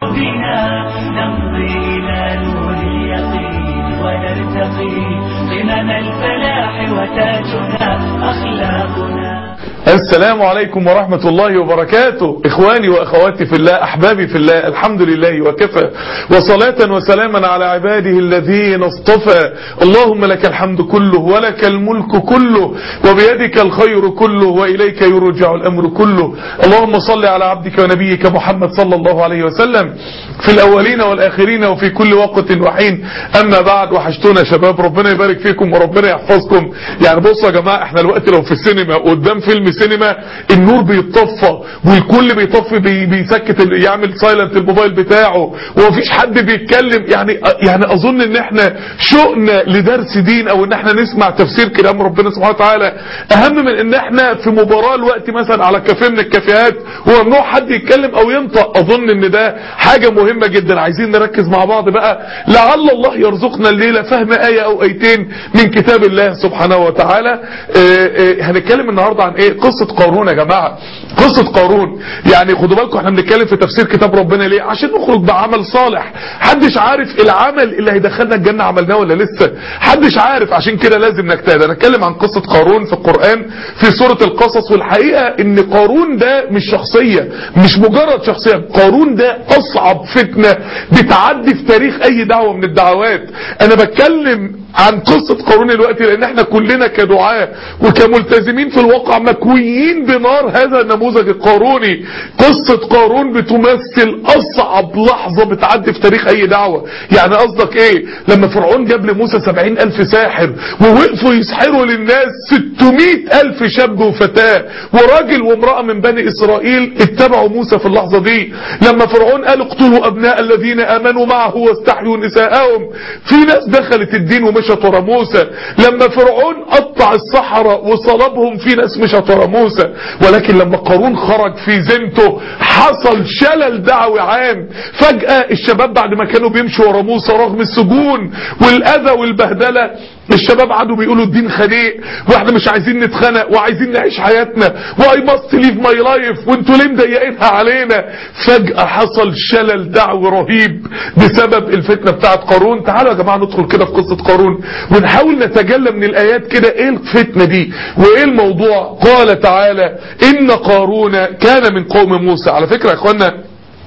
بنا نمضي إلى نور اليقين ونرتقي قمم الفلاح وتاجنا أخلاقنا السلام عليكم ورحمة الله وبركاته إخواني وأخواتي في الله أحبابي في الله الحمد لله وكفى وصلاة وسلاما على عباده الذين اصطفى اللهم لك الحمد كله ولك الملك كله وبيدك الخير كله وإليك يرجع الأمر كله اللهم صل على عبدك ونبيك محمد صلى الله عليه وسلم في الأولين والآخرين وفي كل وقت وحين أما بعد وحشتونا شباب ربنا يبارك فيكم وربنا يحفظكم يعني بصوا يا جماعة احنا الوقت لو في السينما قدام فيلم سينما النور بيطفى والكل بيطفي بي بيسكت ال- يعمل سايلنت الموبايل بتاعه ومفيش حد بيتكلم يعني يعني اظن ان احنا شوقنا لدرس دين او ان احنا نسمع تفسير كلام ربنا سبحانه وتعالى اهم من ان احنا في مباراة الوقت مثلا على كافيه من الكافيهات وممنوع حد يتكلم او ينطق اظن ان ده حاجة مهمة جدا عايزين نركز مع بعض بقى لعل الله يرزقنا الليلة فهم آية او ايتين من كتاب الله سبحانه وتعالى آه، آه، هنتكلم النهاردة عن ايه قصة قارون يا جماعة قصة قارون يعني خدوا بالكم احنا بنتكلم في تفسير كتاب ربنا ليه عشان نخرج بعمل صالح حدش عارف العمل اللي هيدخلنا الجنة عملناه ولا لسه حدش عارف عشان كده لازم نجتهد انا اتكلم عن قصة قارون في القرآن في سورة القصص والحقيقة ان قارون ده مش شخصية مش مجرد شخصية قارون ده اصعب فتنة بتعدي في تاريخ اي دعوة من الدعوات انا بتكلم عن قصة قارون الوقت لان احنا كلنا كدعاة وكملتزمين في الواقع مكويين بنار هذا النموذج القاروني قصة قارون بتمثل اصعب لحظة بتعدي في تاريخ اي دعوة يعني قصدك ايه لما فرعون جاب لموسى سبعين الف ساحر ووقفوا يسحروا للناس ستمائة الف شاب وفتاة وراجل وامرأة من بني اسرائيل اتبعوا موسى في اللحظة دي لما فرعون قال اقتلوا ابناء الذين امنوا معه واستحيوا نساءهم في ناس دخلت الدين ومشت ورا موسى لما فرعون قطع الصحراء وصلبهم في ناس مشت ورا موسى ولكن لما قارون خرج في زينته حصل شلل دعوي عام فجأة الشباب بعد ما كانوا بيمشوا ورا موسى رغم السجون والاذى والبهدلة الشباب قعدوا بيقولوا الدين خنيق واحنا مش عايزين نتخنق وعايزين نعيش حياتنا واي ماست ليف ماي لايف وانتوا ليه مضايقينها علينا فجأة حصل شلل دعوي رهيب بسبب الفتنة بتاعت قارون تعالوا يا جماعة ندخل كده في قصة قارون ونحاول نتجلى من الايات كده ايه الفتنة دي وايه الموضوع قال تعالى ان قارون كان من قوم موسى على فكرة يا اخوانا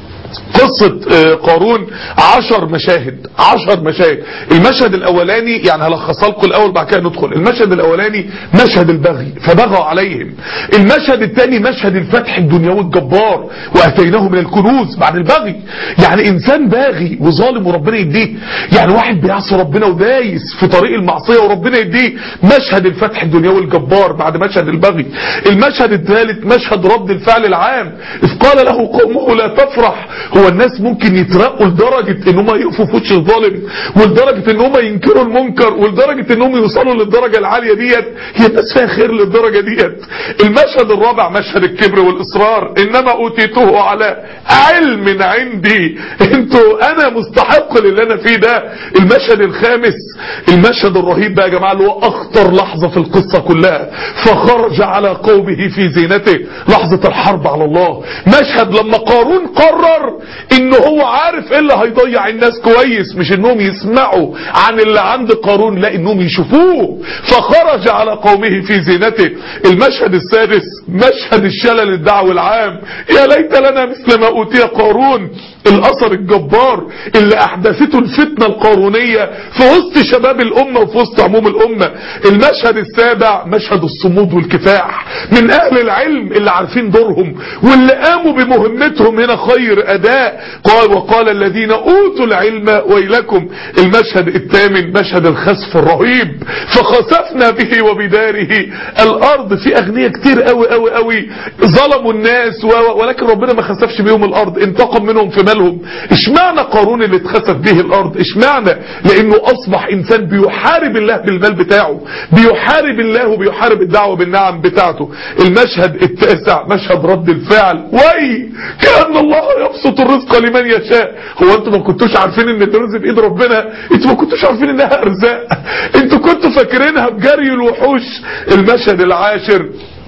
قصة آه، قارون عشر مشاهد عشر مشاهد المشهد الاولاني يعني هلخصها لكم الاول بعد كده ندخل المشهد الاولاني مشهد البغي فبغوا عليهم المشهد الثاني مشهد الفتح الدنيوي الجبار واتيناه من الكنوز بعد البغي يعني انسان باغي وظالم وربنا يديه يعني واحد بيعصي ربنا ودايس في طريق المعصية وربنا يديه مشهد الفتح الدنيوي الجبار بعد مشهد البغي المشهد الثالث مشهد رد الفعل العام اذ قال له قومه لا تفرح هو الناس ممكن يترقوا لدرجة ان هم يقفوا في وش الظالم ولدرجة ان هم ينكروا المنكر ولدرجة انهم يوصلوا للدرجة العالية ديت هي الناس فيها خير للدرجة ديت المشهد الرابع مشهد الكبر والاصرار انما اوتيته على علم عندي انتوا انا مستحق للي انا فيه ده المشهد الخامس المشهد الرهيب بقى يا جماعة اللي هو اخطر لحظة في القصة كلها فخرج على قومه في زينته لحظة الحرب على الله مشهد لما قارون قرر ان هو عارف ايه اللي هيضيع الناس كويس مش انهم يسمعوا عن اللي عند قارون لا انهم يشوفوه فخرج على قومه في زينته المشهد السادس مشهد الشلل الدعوي العام يا ليت لنا مثل ما اوتي قارون الاثر الجبار اللي احدثته الفتنة القارونية في وسط شباب الامة وفي وسط عموم الامة المشهد السابع مشهد الصمود والكفاح من اهل العلم اللي عارفين دورهم واللي قاموا بمهمتهم هنا خير اداء قال وقال الذين اوتوا العلم ويلكم المشهد الثامن مشهد الخسف الرهيب فخسفنا به وبداره الارض في اغنياء كتير قوي قوي قوي ظلموا الناس و- ولكن ربنا ما خسفش بيهم الارض انتقم منهم في مالهم اشمعنى قارون اللي اتخسف به الارض اشمعنى لانه اصبح انسان بيحارب الله بالمال بتاعه بيحارب الله وبيحارب الدعوة بالنعم بتاعته المشهد التاسع مشهد رد الفعل وي كأن الله يبسط الرزق لمن يشاء هو انتوا ما كنتوش عارفين ان الرزق بايد ربنا انتوا ما كنتوش عارفين انها ارزاق انتوا كنتوا فاكرينها بجري الوحوش المشهد العاشر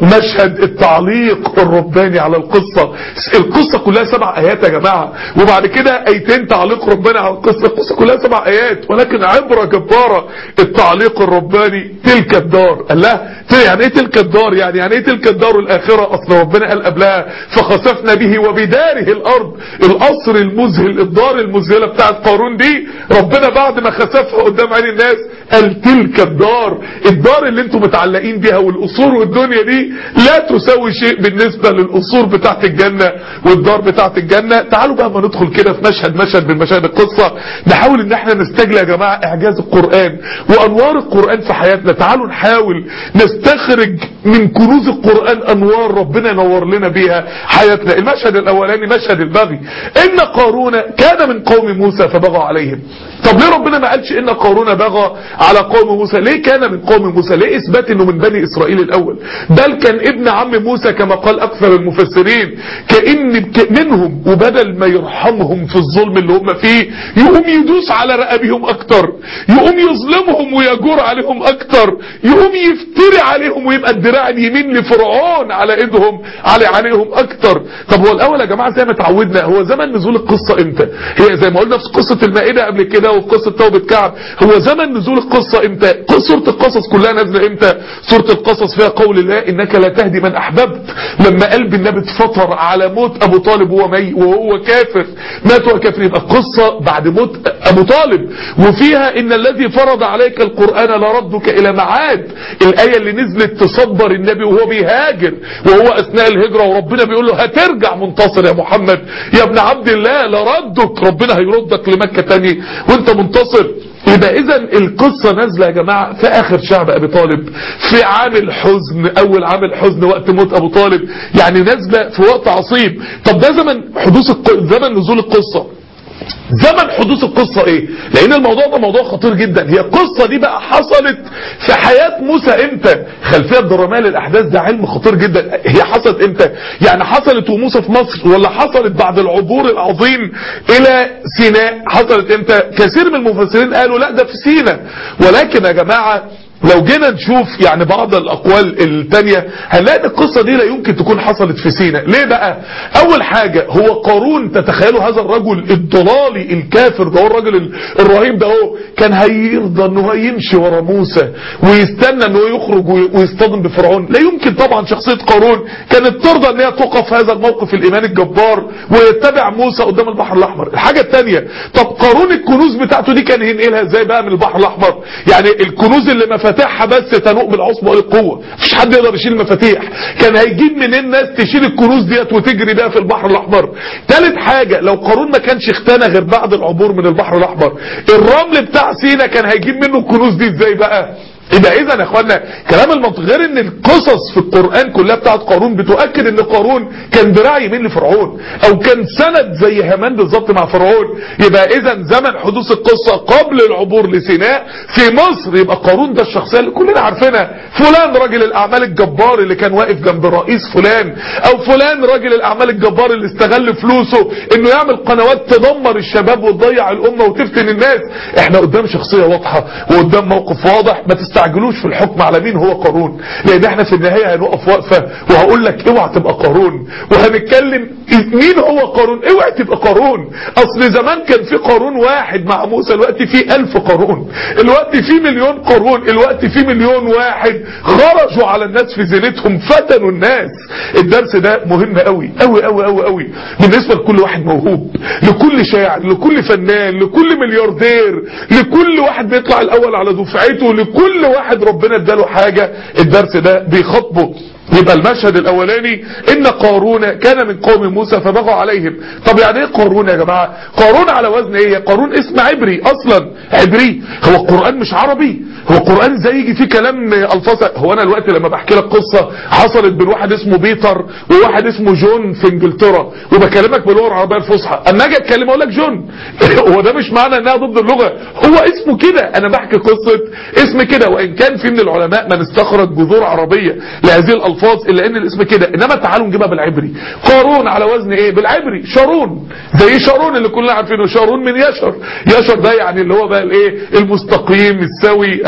مشهد التعليق الرباني على القصة القصة كلها سبع ايات يا جماعة وبعد كده ايتين تعليق رباني على القصة القصة كلها سبع ايات ولكن عبرة جبارة التعليق الرباني تلك الدار قال لها يعني ايه تلك الدار يعني يعني ايه تلك الدار الاخرة اصل ربنا قال قبلها فخسفنا به وبداره الارض القصر المذهل الدار المذهلة بتاعت قارون دي ربنا بعد ما خسفها قدام عين الناس قال تلك الدار الدار اللي انتم متعلقين بيها والقصور والدنيا دي لا تساوي شيء بالنسبة للقصور بتاعت الجنة والدار بتاعت الجنة تعالوا بقى ما ندخل كده في مشهد مشهد من مشاهد القصة نحاول ان احنا نستجلى يا جماعة اعجاز القرآن وانوار القرآن في حياتنا تعالوا نحاول نستخرج من كنوز القرآن انوار ربنا ينور لنا بيها حياتنا المشهد الاولاني مشهد البغي ان قارون كان من قوم موسى فبغى عليهم طب ليه ربنا ما قالش ان قارون بغى على قوم موسى ليه كان من قوم موسى ليه اثبات انه من بني اسرائيل الاول بل كان ابن عم موسى كما قال اكثر المفسرين كان منهم وبدل ما يرحمهم في الظلم اللي هم فيه يقوم يدوس على رقابهم اكتر يقوم يظلمهم ويجور عليهم اكتر يقوم يفتري عليهم ويبقى الدراع اليمين لفرعون على ايدهم على عليهم اكتر طب هو الاول يا جماعه زي ما اتعودنا هو زمن نزول القصه امتى هي زي ما قلنا في قصه المائده قبل كده وفي قصه توبه كعب هو زمن نزول القصه امتى سوره القصص كلها نازله امتى سوره القصص فيها قول الله انك لا تهدي من احببت لما قلب النبي اتفطر على موت ابو طالب وهو مي وهو كافر مات وهو كافر يبقى القصه بعد موت ابو طالب وفيها ان الذي فرض عليك القران لردك الى معاد الايه اللي نزلت تصبر النبي وهو بيهاجر وهو اثناء الهجره وربنا بيقول له هترجع منتصر يا محمد يا ابن عبد الله لردك ربنا هيردك لمكه تاني وانت منتصر يبقى اذا القصة نازلة يا جماعة في اخر شعب ابي طالب في عام الحزن اول عام الحزن وقت موت ابو طالب يعني نازلة في وقت عصيب طب ده زمن حدوث الق... زمن نزول القصة زمن حدوث القصة ايه لان الموضوع ده موضوع خطير جدا هي القصة دي بقى حصلت في حياة موسى امتى خلفية الدرامية للاحداث ده علم خطير جدا هي حصلت امتى يعني حصلت وموسى في مصر ولا حصلت بعد العبور العظيم الى سيناء حصلت امتى كثير من المفسرين قالوا لا ده في سيناء ولكن يا جماعة لو جينا نشوف يعني بعض الاقوال التانية هنلاقي ان القصة دي لا يمكن تكون حصلت في سيناء ليه بقى اول حاجة هو قارون تتخيلوا هذا الرجل الضلالي الكافر ده هو الراجل الرهيب ده هو كان هيرضى انه يمشي ورا موسى ويستنى انه يخرج ويصطدم بفرعون لا يمكن طبعا شخصية قارون كانت ترضى ان هي تقف هذا الموقف الايماني الجبار ويتبع موسى قدام البحر الاحمر الحاجة التانية طب قارون الكنوز بتاعته دي كان هينقلها ازاي بقى من البحر الاحمر يعني الكنوز اللي ما مفاتيحها بس تنوء بالعصبة والقوة مفيش حد يقدر يشيل المفاتيح كان هيجيب منين ناس تشيل الكنوز ديت وتجري بيها في البحر الاحمر ثالث حاجة لو قارون ما كانش اختنى غير بعد العبور من البحر الاحمر الرمل بتاع سينا كان هيجيب منه الكنوز دي ازاي بقى يبقى اذا يا اخوانا كلام المنطق غير ان القصص في القرآن كلها بتاعت قارون بتؤكد ان قارون كان دراع يمين لفرعون او كان سند زي هامان بالظبط مع فرعون يبقى اذا زمن حدوث القصة قبل العبور لسيناء في مصر يبقى قارون ده الشخصية اللي كلنا عارفينها فلان راجل الاعمال الجبار اللي كان واقف جنب رئيس فلان او فلان راجل الاعمال الجبار اللي استغل فلوسه انه يعمل قنوات تدمر الشباب وتضيع الامة وتفتن الناس احنا قدام شخصية واضحة وقدام موقف واضح ما تستعجلوش في الحكم على مين هو قارون لان احنا في النهاية هنقف وقفة وهقول لك اوعى تبقى قارون وهنتكلم مين هو قارون اوعى تبقى قارون اصل زمان كان في قارون واحد مع موسى الوقت في الف قارون الوقت في مليون قارون الوقت في مليون واحد خرجوا على الناس في زينتهم فتنوا الناس الدرس ده مهم قوي قوي قوي قوي قوي بالنسبة لكل واحد موهوب لكل شاعر لكل فنان لكل ملياردير لكل واحد بيطلع الاول على دفعته لكل واحد ربنا اداله حاجة الدرس ده بيخاطبه يبقى المشهد الاولاني ان قارون كان من قوم موسى فبغوا عليهم طب يعني ايه قارون يا جماعة قارون على وزن ايه قارون اسم عبري اصلا عبري هو القرآن مش عربي هو القرآن زي يجي فيه كلام الفاظ هو انا الوقت لما بحكي لك قصة حصلت بين واحد اسمه بيتر وواحد اسمه جون في انجلترا وبكلمك باللغة العربية الفصحى اما اجي اتكلم اقول لك جون هو ده مش معنى انها ضد اللغة هو اسمه كده انا بحكي قصة اسم كده وان كان في من العلماء من استخرج جذور عربية لهذه الالفاظ الا ان الاسم كده انما تعالوا نجيبها بالعبري قارون على وزن ايه بالعبري شارون زي شارون اللي كلنا عارفينه شارون من يشر يشر ده يعني اللي هو بقى الايه المستقيم السوي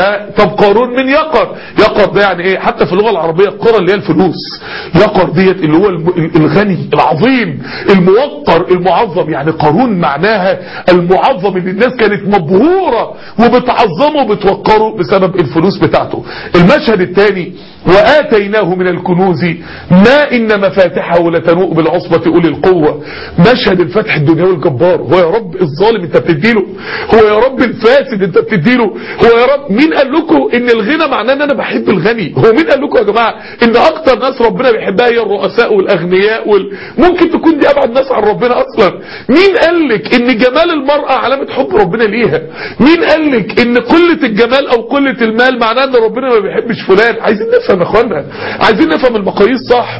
ها طب قارون من يقر يقر ده يعني ايه حتى في اللغه العربيه القرى اللي هي الفلوس يقر ديت اللي هو الم- الغني العظيم الموقر المعظم يعني قارون معناها المعظم اللي الناس كانت مبهوره وبتعظمه وبتوقره بسبب الفلوس بتاعته المشهد الثاني وآتيناه من الكنوز ما إن مفاتحه لتنوء بالعصبة أولي القوة مشهد الفتح الدنيوي الجبار هو يا رب الظالم انت بتديله هو يا رب الفاسد انت بتديله هو يا رب مين قال لكم ان الغنى معناه ان انا بحب الغني هو مين قال لكم يا جماعة ان اكتر ناس ربنا بيحبها هي الرؤساء والاغنياء وال... ممكن تكون دي ابعد ناس عن ربنا اصلا مين قال لك ان جمال المرأة علامة حب ربنا ليها مين قال لك ان قلة الجمال او قلة المال معناه ان ربنا ما بيحبش فلان عايزين نفهم يا اخوانا عايزين نفهم المقاييس صح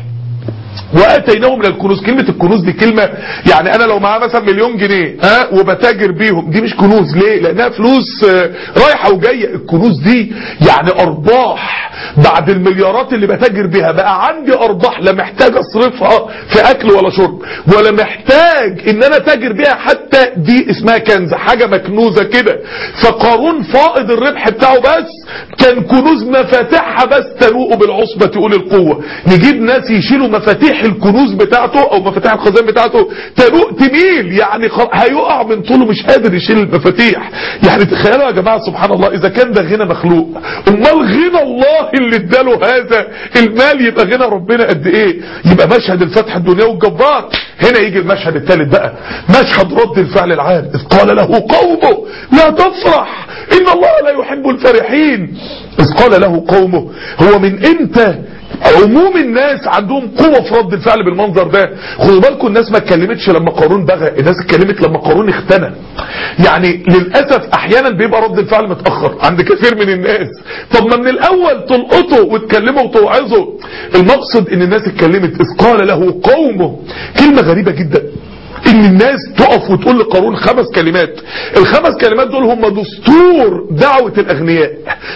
واتيناه من الكنوز كلمة الكنوز دي كلمة يعني انا لو معاه مثلا مليون جنيه ها وبتاجر بيهم دي مش كنوز ليه لانها فلوس آه، رايحة وجاية الكنوز دي يعني ارباح بعد المليارات اللي بتاجر بيها بقى عندي ارباح لا محتاج اصرفها في اكل ولا شرب ولا محتاج ان انا تاجر بيها حتى دي اسمها كنز حاجة مكنوزة كده فقارون فائض الربح بتاعه بس كان كنوز مفاتيحها بس تنوء بالعصبة أولي القوة نجيب ناس يشيلوا مفاتيح الكنوز بتاعته او مفاتيح الخزان بتاعته تنوء تميل يعني خ- هيقع من طوله مش قادر يشيل المفاتيح يعني تخيلوا يا جماعة سبحان الله اذا كان ده غنى مخلوق امال غنى الله اللي اداله هذا المال يبقى غنى ربنا قد ايه يبقى مشهد الفتح الدنيوي الجبار هنا يجي المشهد الثالث بقى مشهد رد الفعل العام اذ قال له قومه لا تفرح ان الله لا يحب الفرحين اذ قال له قومه هو من امتى عموم الناس عندهم قوة في رد الفعل بالمنظر ده خدوا بالكم الناس ما اتكلمتش لما قارون بغى الناس اتكلمت لما قارون اختنى يعني للأسف احيانا بيبقى رد الفعل متأخر عند كثير من الناس طب ما من الاول تلقطوا وتكلموا وتوعظوا المقصد ان الناس اتكلمت اذ قال له قومه كلمة غريبة جدا ان الناس تقف وتقول لقارون خمس كلمات الخمس كلمات دول هم دستور دعوة الاغنياء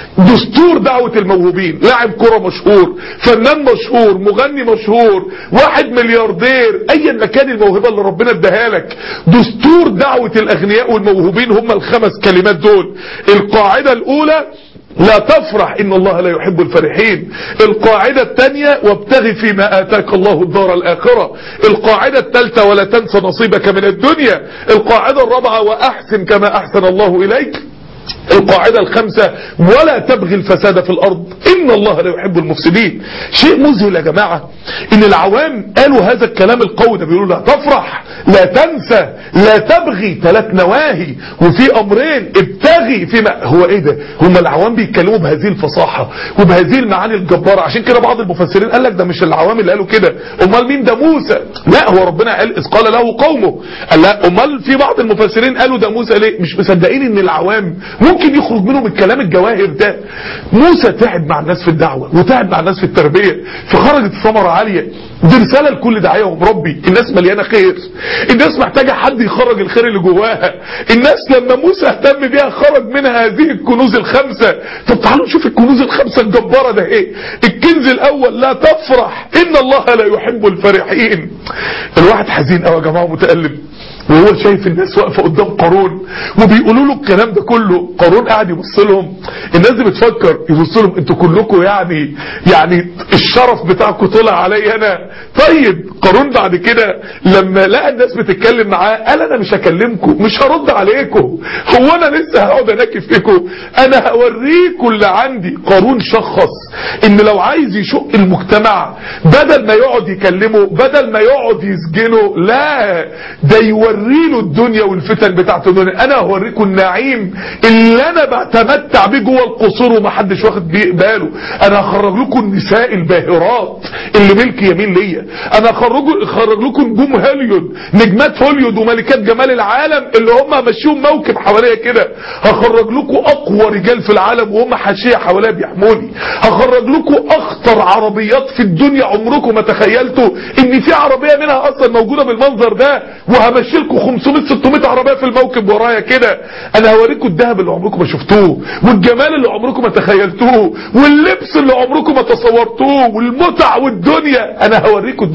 دستور دعوة الموهوبين لاعب كرة مشهور فنان مشهور مغني مشهور واحد ملياردير ايا ما كان الموهبة اللي ربنا اداها لك دستور دعوة الاغنياء والموهوبين هم الخمس كلمات دول القاعدة الاولى لا تفرح ان الله لا يحب الفرحين القاعدة الثانية وابتغي فيما اتاك الله الدار الاخرة القاعدة الثالثة ولا تنسى نصيبك من الدنيا القاعدة الرابعة واحسن كما احسن الله اليك القاعدة الخامسة ولا تبغي الفساد في الأرض إن الله لا يحب المفسدين شيء مذهل يا جماعة إن العوام قالوا هذا الكلام القوي ده بيقولوا لا تفرح لا تنسى لا تبغي ثلاث نواهي وفي أمرين ابتغي فيما هو إيه ده هم العوام بيتكلموا بهذه الفصاحة وبهذه المعاني الجبارة عشان كده بعض المفسرين قال لك ده مش العوام اللي قالوا كده أمال مين ده موسى لا هو ربنا قال إذ قال له قومه قال لا أمال في بعض المفسرين قالوا ده موسى ليه مش مصدقين إن العوام ممكن يخرج منهم الكلام الجواهر ده موسى تعب مع الناس في الدعوة وتعب مع الناس في التربية فخرجت ثمرة عالية دي رسالة لكل داعية ومربي الناس مليانة خير الناس محتاجة حد يخرج الخير اللي جواها الناس لما موسى اهتم بيها خرج منها هذه الكنوز الخمسة طب تعالوا نشوف الكنوز الخمسة الجبارة ده ايه الكنز الاول لا تفرح ان الله لا يحب الفرحين الواحد حزين قوي يا جماعة متألم وهو شايف الناس واقفه قدام قارون وبيقولوا له الكلام ده كله قارون قاعد يبص لهم الناس دي بتفكر يبص لهم انتوا كلكم يعني يعني الشرف بتاعكم طلع عليا انا طيب قارون بعد كده لما لقى الناس بتتكلم معاه قال انا مش هكلمكم مش هرد عليكم هو انا لسه هقعد انكف فيكم انا هوريكم اللي عندي قارون شخص ان لو عايز يشق المجتمع بدل ما يقعد يكلمه بدل ما يقعد يسجنه لا ده يوري له الدنيا والفتن بتاعت الدنيا انا هوريكم النعيم اللي انا بتمتع بيه جوه القصور ومحدش واخد بيه باله انا هخرج لكم النساء الباهرات اللي ملك يمين ليا انا هخرج اخرج لكم نجوم هوليود نجمات هوليود وملكات جمال العالم اللي هم ماشيين موكب حواليا كده هخرج لكم اقوى رجال في العالم وهم حاشيه حواليا بيحموني هخرج لكم اخطر عربيات في الدنيا عمركم ما تخيلتوا ان في عربيه منها اصلا موجوده بالمنظر ده وهمشي لكم 500 600 عربيه في الموكب ورايا كده انا هوريكم الذهب اللي عمركم ما شفتوه والجمال اللي عمركم ما تخيلتوه واللبس اللي عمركم ما تصورتوه والمتع والدنيا انا هوريكم الدنيا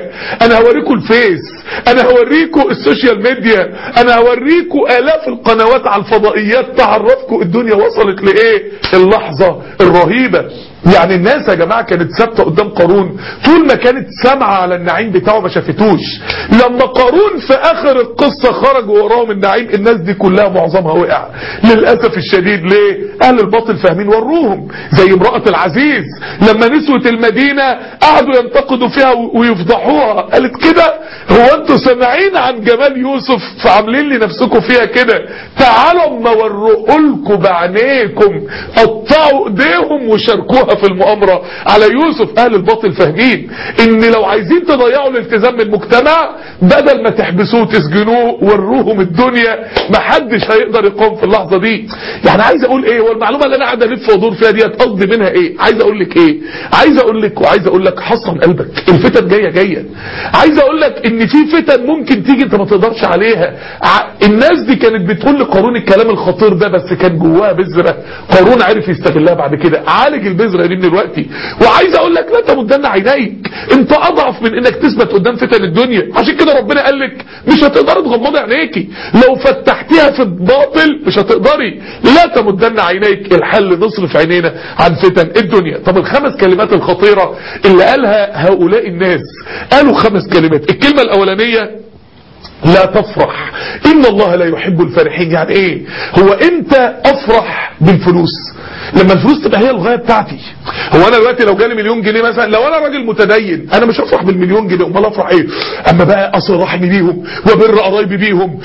الدنيا انا هوريكم الفيس انا هوريكم السوشيال ميديا انا هوريكم الاف القنوات على الفضائيات تعرفكم الدنيا وصلت لايه اللحظة الرهيبة يعني الناس يا جماعة كانت ثابته قدام قارون طول ما كانت سامعة على النعيم بتاعه ما شافتوش لما قارون في اخر القصة خرج وراهم النعيم الناس دي كلها معظمها وقع للأسف الشديد ليه اهل الباطل فاهمين وروهم زي امرأة العزيز لما نسوة المدينة قعدوا ينتقدوا فيها ويفضحوها قالت كده هو انتوا سامعين عن جمال يوسف فعاملين لنفسكم فيها كده تعالوا اما ورقلكم بعينيكم قطعوا ايديهم وشاركوها في المؤامرة على يوسف اهل الباطل فاهمين ان لو عايزين تضيعوا الالتزام من المجتمع بدل ما تحبسوه وتسجنوه وروهم الدنيا محدش هيقدر يقوم في اللحظة دي يعني عايز اقول ايه هو المعلومة اللي انا قاعد الف وادور فيها ديت قصدي منها ايه عايز اقول لك ايه عايز اقول لك وعايز اقول لك حصن قلبك الفتن جاية جاية عايز اقول لك ان في فتن ممكن تيجي انت ما تقدرش عليها ع- الناس دي كانت بتقول لقارون الكلام الخطير ده بس كان جواها بذرة قارون عرف يستغلها بعد كده عالج البذرة دي من دلوقتي وعايز اقول لك لا تمدن عينيك انت اضعف من انك تثبت قدام فتن الدنيا عشان كده ربنا قال لك مش هتقدري تغمضي عينيكي لو فتحتيها في الباطل مش هتقدري لا تمدن عينيك الحل نصرف عينينا عن فتن الدنيا طب الخمس كلمات الخطيرة اللي قالها هؤلاء الناس قالوا خمس كلمات الكلمة الاولانية لا تفرح ان الله لا يحب الفرحين يعني ايه هو امتى افرح بالفلوس لما الفلوس تبقى هي الغايه بتاعتي هو انا دلوقتي لو جالي مليون جنيه مثلا لو انا راجل متدين انا مش هفرح بالمليون جنيه امال افرح ايه اما بقى اصل رحمي بيهم وبر قرايبي بيهم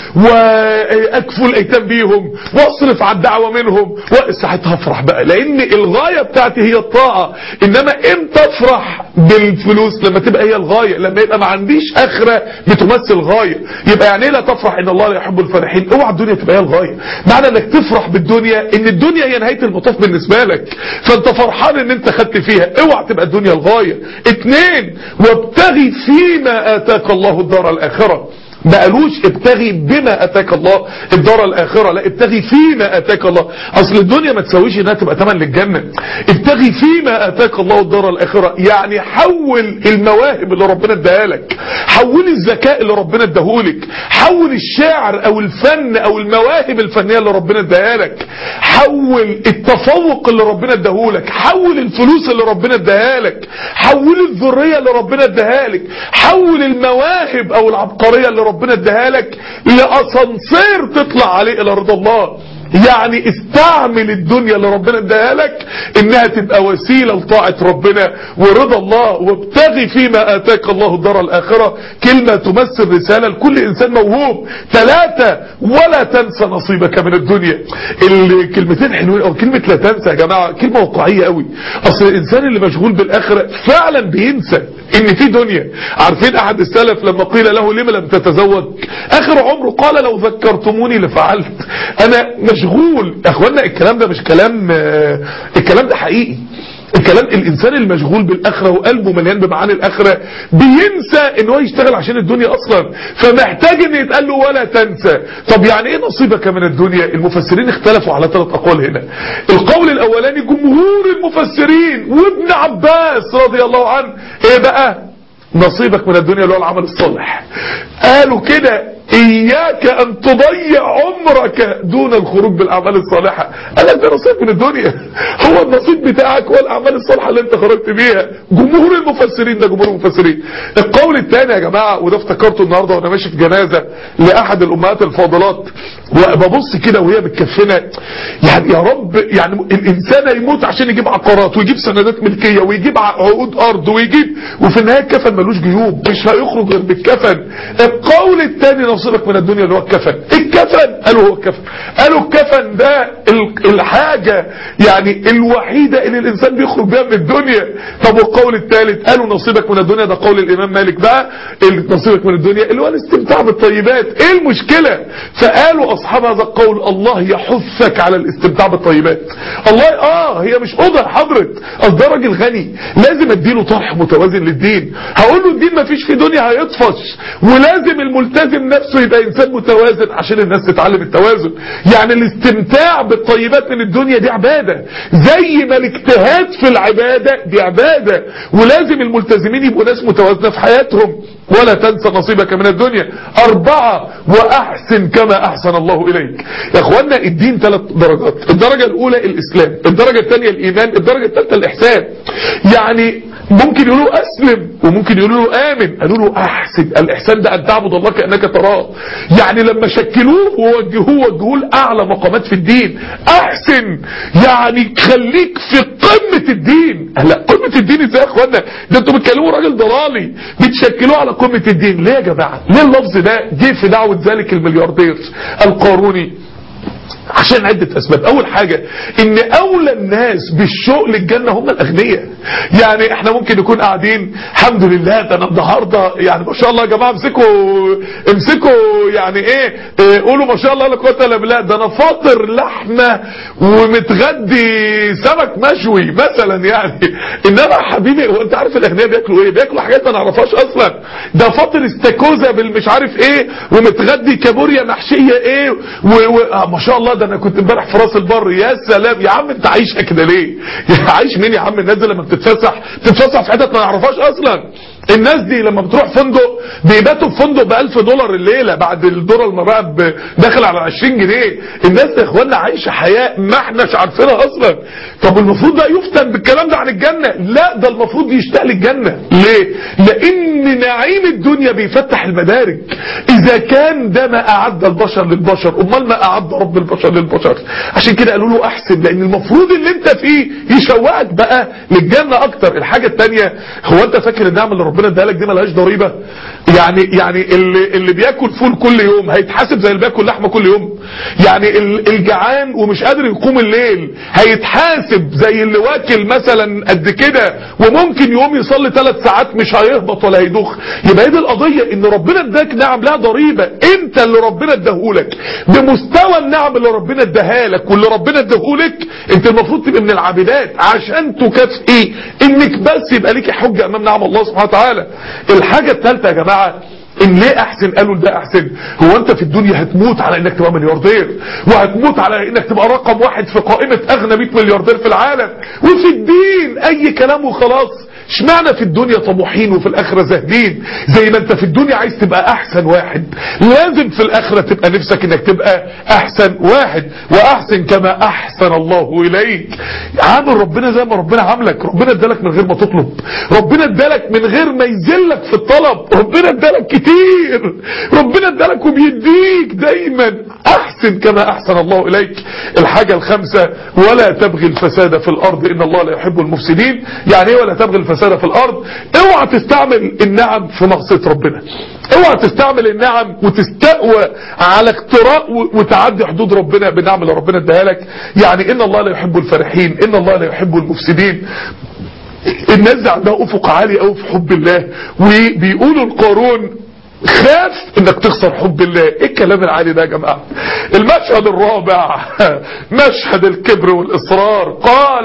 واكفل الايتام بيهم واصرف على الدعوه منهم ساعتها افرح بقى لان الغايه بتاعتي هي الطاعه انما امتى افرح بالفلوس لما تبقى هي الغايه لما يبقى ما عنديش اخره بتمثل غايه يبقى يعني ايه لا تفرح ان الله لا يحب الفرحين اوعى الدنيا تبقى هي الغايه معنى انك تفرح بالدنيا ان الدنيا هي نهايه المطاف بالنسبه لك فانت فرحان ان انت خدت فيها اوعى تبقى الدنيا الغايه اتنين وابتغي فيما اتاك الله الدار الاخره ما قالوش ابتغي بما اتاك الله الدار الاخره لا ابتغي فيما اتاك الله اصل الدنيا ما تساويش انها تبقى تمن للجنه ابتغي فيما اتاك الله الدار الاخره يعني حول المواهب اللي ربنا اداها لك حول الذكاء اللي ربنا اداهولك حول الشعر او الفن او المواهب الفنيه اللي ربنا اداها لك حول التفوق اللي ربنا اداهولك حول الفلوس اللي ربنا اداها لك حول الذريه اللي ربنا اداها لك حول المواهب او العبقريه اللي ربنا اداها لك لاسانسير تطلع عليه الى رضا الله يعني استعمل الدنيا اللي ربنا اداها لك انها تبقى وسيلة لطاعة ربنا ورضا الله وابتغي فيما اتاك الله الدار الاخرة كلمة تمثل رسالة لكل انسان موهوب ثلاثة ولا تنسى نصيبك من الدنيا الكلمتين حلوين او كلمة لا تنسى يا جماعة كلمة واقعية قوي اصل الانسان اللي مشغول بالاخرة فعلا بينسى ان في دنيا عارفين احد السلف لما قيل له لما لم تتزوج اخر عمره قال لو ذكرتموني لفعلت انا مشغول يا اخوانا الكلام ده مش كلام آه، الكلام ده حقيقي الكلام الانسان المشغول بالاخره وقلبه مليان بمعاني الاخره بينسى ان هو يشتغل عشان الدنيا اصلا فمحتاج ان يتقال له ولا تنسى طب يعني ايه نصيبك من الدنيا المفسرين اختلفوا على ثلاث اقوال هنا القول الاولاني جمهور المفسرين وابن عباس رضي الله عنه ايه بقى نصيبك من الدنيا اللي هو العمل الصالح قالوا كده اياك ان تضيع عمرك دون الخروج بالاعمال الصالحة قال لك ده نصيب من الدنيا هو النصيب بتاعك هو الاعمال الصالحة اللي انت خرجت بيها جمهور المفسرين ده جمهور المفسرين القول الثاني يا جماعة وده افتكرته النهاردة وانا ماشي في جنازة لاحد الامهات الفاضلات وببص كده وهي متكفنة يعني يا رب يعني الانسان يموت عشان يجيب عقارات ويجيب سندات ملكية ويجيب عقود ارض ويجيب وفي النهاية الكفن ملوش جيوب مش هيخرج غير بالكفن القول الثاني نصيبك من الدنيا اللي هو الكفن الكفن قالوا هو الكفن قالوا الكفن ده ال- الحاجة يعني الوحيدة اللي الانسان بيخرج بيها من الدنيا طب والقول الثالث قالوا نصيبك من الدنيا ده قول الامام مالك بقى ال- نصيبك من الدنيا اللي هو الاستمتاع بالطيبات ايه المشكلة فقالوا اصحاب هذا القول الله يحثك على الاستمتاع بالطيبات الله اه هي مش اوضه يا حضرة اصل ده راجل غني لازم اديله طرح متوازن للدين هقول له الدين ما فيش في دنيا هيطفش ولازم الملتزم نفسه يبقى انسان متوازن عشان الناس تتعلم التوازن يعني الاستمتاع بالطيبات من الدنيا دي عبادة زي ما الاجتهاد في العبادة دي عبادة ولازم الملتزمين يبقوا ناس متوازنة في حياتهم ولا تنسى نصيبك من الدنيا أربعة وأحسن كما أحسن الله إليك يا أخوانا الدين ثلاث درجات الدرجة الأولى الإسلام الدرجة الثانية الإيمان الدرجة الثالثة الإحسان يعني ممكن يقولوا أسلم وممكن يقولوا له آمن قالوا له أحسن الإحسان ده أن تعبد الله كأنك تراه يعني لما شكلوه ووجهوه وجهوه لأعلى مقامات في الدين أحسن يعني خليك في قمة الدين لا قمة الدين ازاي يا اخوانا ده انتوا بتكلموا راجل ضلالي بتشكلوه على قمة الدين ليه يا جماعة ليه اللفظ ده جه في دعوة ذلك الملياردير القاروني عشان عدة اسباب اول حاجة ان اولى الناس بالشوق للجنة هم الاغنياء يعني احنا ممكن نكون قاعدين الحمد لله ده انا النهاردة يعني ما شاء الله يا جماعة امسكوا امسكوا يعني ايه, إيه قولوا ما شاء الله لا قوه الا بالله ده انا فاطر لحمة ومتغدي سمك مشوي مثلا يعني انما يا حبيبي هو انت عارف الاغنياء بياكلوا ايه بياكلوا حاجات ما نعرفهاش اصلا ده فاطر استاكوزا بالمش عارف ايه ومتغدي كابوريا محشية ايه و... و... آه ما شاء الله ده انا كنت امبارح في راس البر يا سلام يا عم انت عايشها كده ليه يا عايش مين يا عم الناس دي لما بتتفسح بتتفسح في حتت ما نعرفهاش اصلا الناس دي لما بتروح فندق بيباتوا في فندق ب 1000 دولار الليله بعد الدولار ما بقى داخل على 20 جنيه الناس يا اخوانا عايشه حياه ما احناش عارفينها اصلا طب المفروض ده يفتن بالكلام ده عن الجنه لا ده المفروض يشتاق للجنه ليه لان نعيم الدنيا بيفتح المدارك اذا كان ده ما اعد البشر للبشر امال ما اعد رب البشر للبشر عشان كده قالوا له احسن لان المفروض اللي انت فيه يشوقك بقى للجنه اكتر الحاجه الثانيه هو انت فاكر النعمه اللي ربنا اداها لك دي ملهاش ضريبه يعني يعني اللي اللي بياكل فول كل يوم هيتحاسب زي اللي بياكل لحمه كل يوم يعني الجعان ومش قادر يقوم الليل هيتحاسب زي اللي واكل مثلا قد كده وممكن يقوم يصلي ثلاث ساعات مش هيهبط ولا هيدوخ يبقى هي دي القضيه ان ربنا اداك نعم لها ضريبه انت اللي ربنا اداهولك بمستوى النعم اللي ربنا اداها لك واللي ربنا اداهولك انت المفروض تبقى من العابدات عشان تكافئي انك بس يبقى ليكي حجه امام نعم الله سبحانه وتعالى الحاجه الثالثه يا جماعه ان ليه احسن قالوا ده احسن هو انت في الدنيا هتموت على انك تبقى ملياردير وهتموت على انك تبقى رقم واحد في قائمة اغنى 100 ملياردير في العالم وفي الدين اي كلام وخلاص اشمعنى في الدنيا طموحين وفي الاخرة زاهدين زي ما انت في الدنيا عايز تبقى احسن واحد لازم في الاخرة تبقى نفسك انك تبقى احسن واحد واحسن كما احسن الله اليك عامل ربنا زي ما ربنا عاملك ربنا ادالك من غير ما تطلب ربنا ادالك من غير ما يذلك في الطلب ربنا ادالك كتير ربنا ادالك وبيديك دايما احسن كما احسن الله اليك الحاجة الخامسة ولا تبغي الفساد في الارض ان الله لا يحب المفسدين يعني ايه ولا تبغي الفساد في الارض اوعى تستعمل النعم في معصية ربنا اوعى تستعمل النعم وتستقوى على اختراق وتعدي حدود ربنا بالنعم اللي ربنا اداها لك يعني ان الله لا يحب الفرحين ان الله لا يحب المفسدين الناس دي عندها افق عالي قوي في حب الله وبيقولوا القارون خاف انك تخسر حب الله ايه الكلام العالي ده يا جماعة المشهد الرابع مشهد الكبر والاصرار قال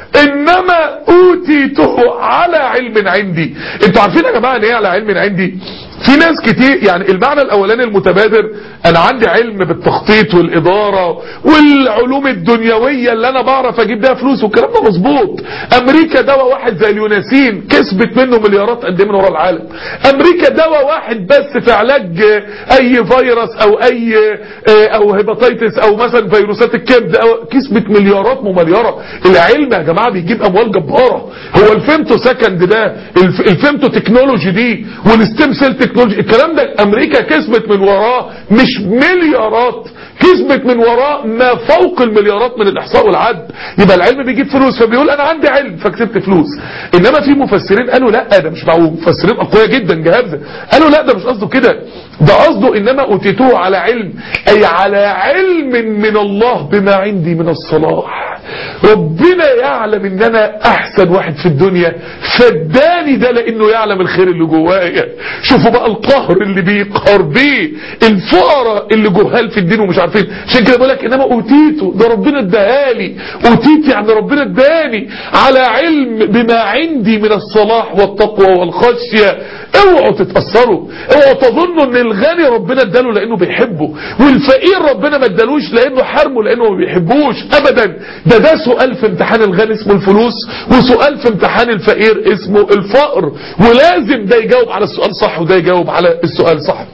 انما اوتيته على علم عندي انتوا عارفين يا جماعة ان ايه على علم عندي في ناس كتير يعني المعنى الاولاني المتبادر انا عندي علم بالتخطيط والادارة والعلوم الدنيوية اللي انا بعرف اجيب بيها فلوس والكلام ده مظبوط امريكا دواء واحد زي اليوناسين كسبت منه مليارات قد ايه من ورا العالم امريكا دواء واحد بس في علاج اي فيروس او اي او هيباتيتس او مثلا فيروسات الكبد او كسبت مليارات ممليارة العلم يا جماعة بيجيب اموال جبارة هو الفيمتو سكند ده الفيمتو تكنولوجي دي والستيم سيل تكنولوجي الكلام ده امريكا كسبت من وراه مش مليارات كسبت من وراه ما فوق المليارات من الاحصاء والعد يبقى العلم بيجيب فلوس فبيقول انا عندي علم فكسبت فلوس انما في مفسرين قالوا لا ده مش معقول مفسرين اقوياء جدا جهابزه قالوا لا ده مش قصده كده ده قصده انما اوتيتوه على علم اي على علم من الله بما عندي من الصلاح ربنا يعلم ان انا احسن واحد في الدنيا فاداني ده لانه يعلم الخير اللي جوايا شوفوا بقى القهر اللي بيقهر بيه الفقراء اللي جهال في الدين ومش عارفين عشان كده بقول لك انما اوتيته ده ربنا اداهالي اوتيت يعني ربنا اداني على علم بما عندي من الصلاح والتقوى والخشيه اوعوا تتاثروا اوعوا تظنوا ان الغني ربنا اداله لانه بيحبه والفقير ربنا ما ادالوش لانه حرمه لانه ما بيحبوش ابدا ده ده سؤال في امتحان الغني اسمه الفلوس وسؤال في امتحان الفقير اسمه الفقر ولازم ده يجاوب على السؤال صح وده يجاوب على السؤال صح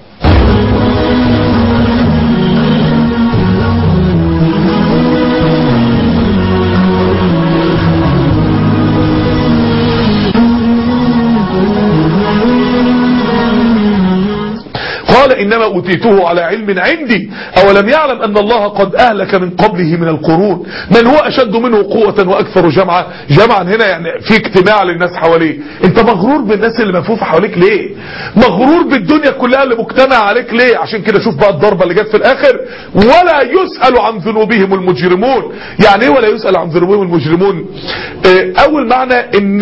قال إنما أوتيته على علم عندي أولم يعلم أن الله قد أهلك من قبله من القرون من هو أشد منه قوة وأكثر جمعا جمعا هنا يعني في اجتماع للناس حواليه انت مغرور بالناس اللي مفوفة حواليك ليه مغرور بالدنيا كلها اللي مجتمع عليك ليه عشان كده شوف بقى الضربة اللي جت في الآخر ولا يسأل عن ذنوبهم المجرمون يعني ايه ولا يسأل عن ذنوبهم المجرمون اه أول معنى ان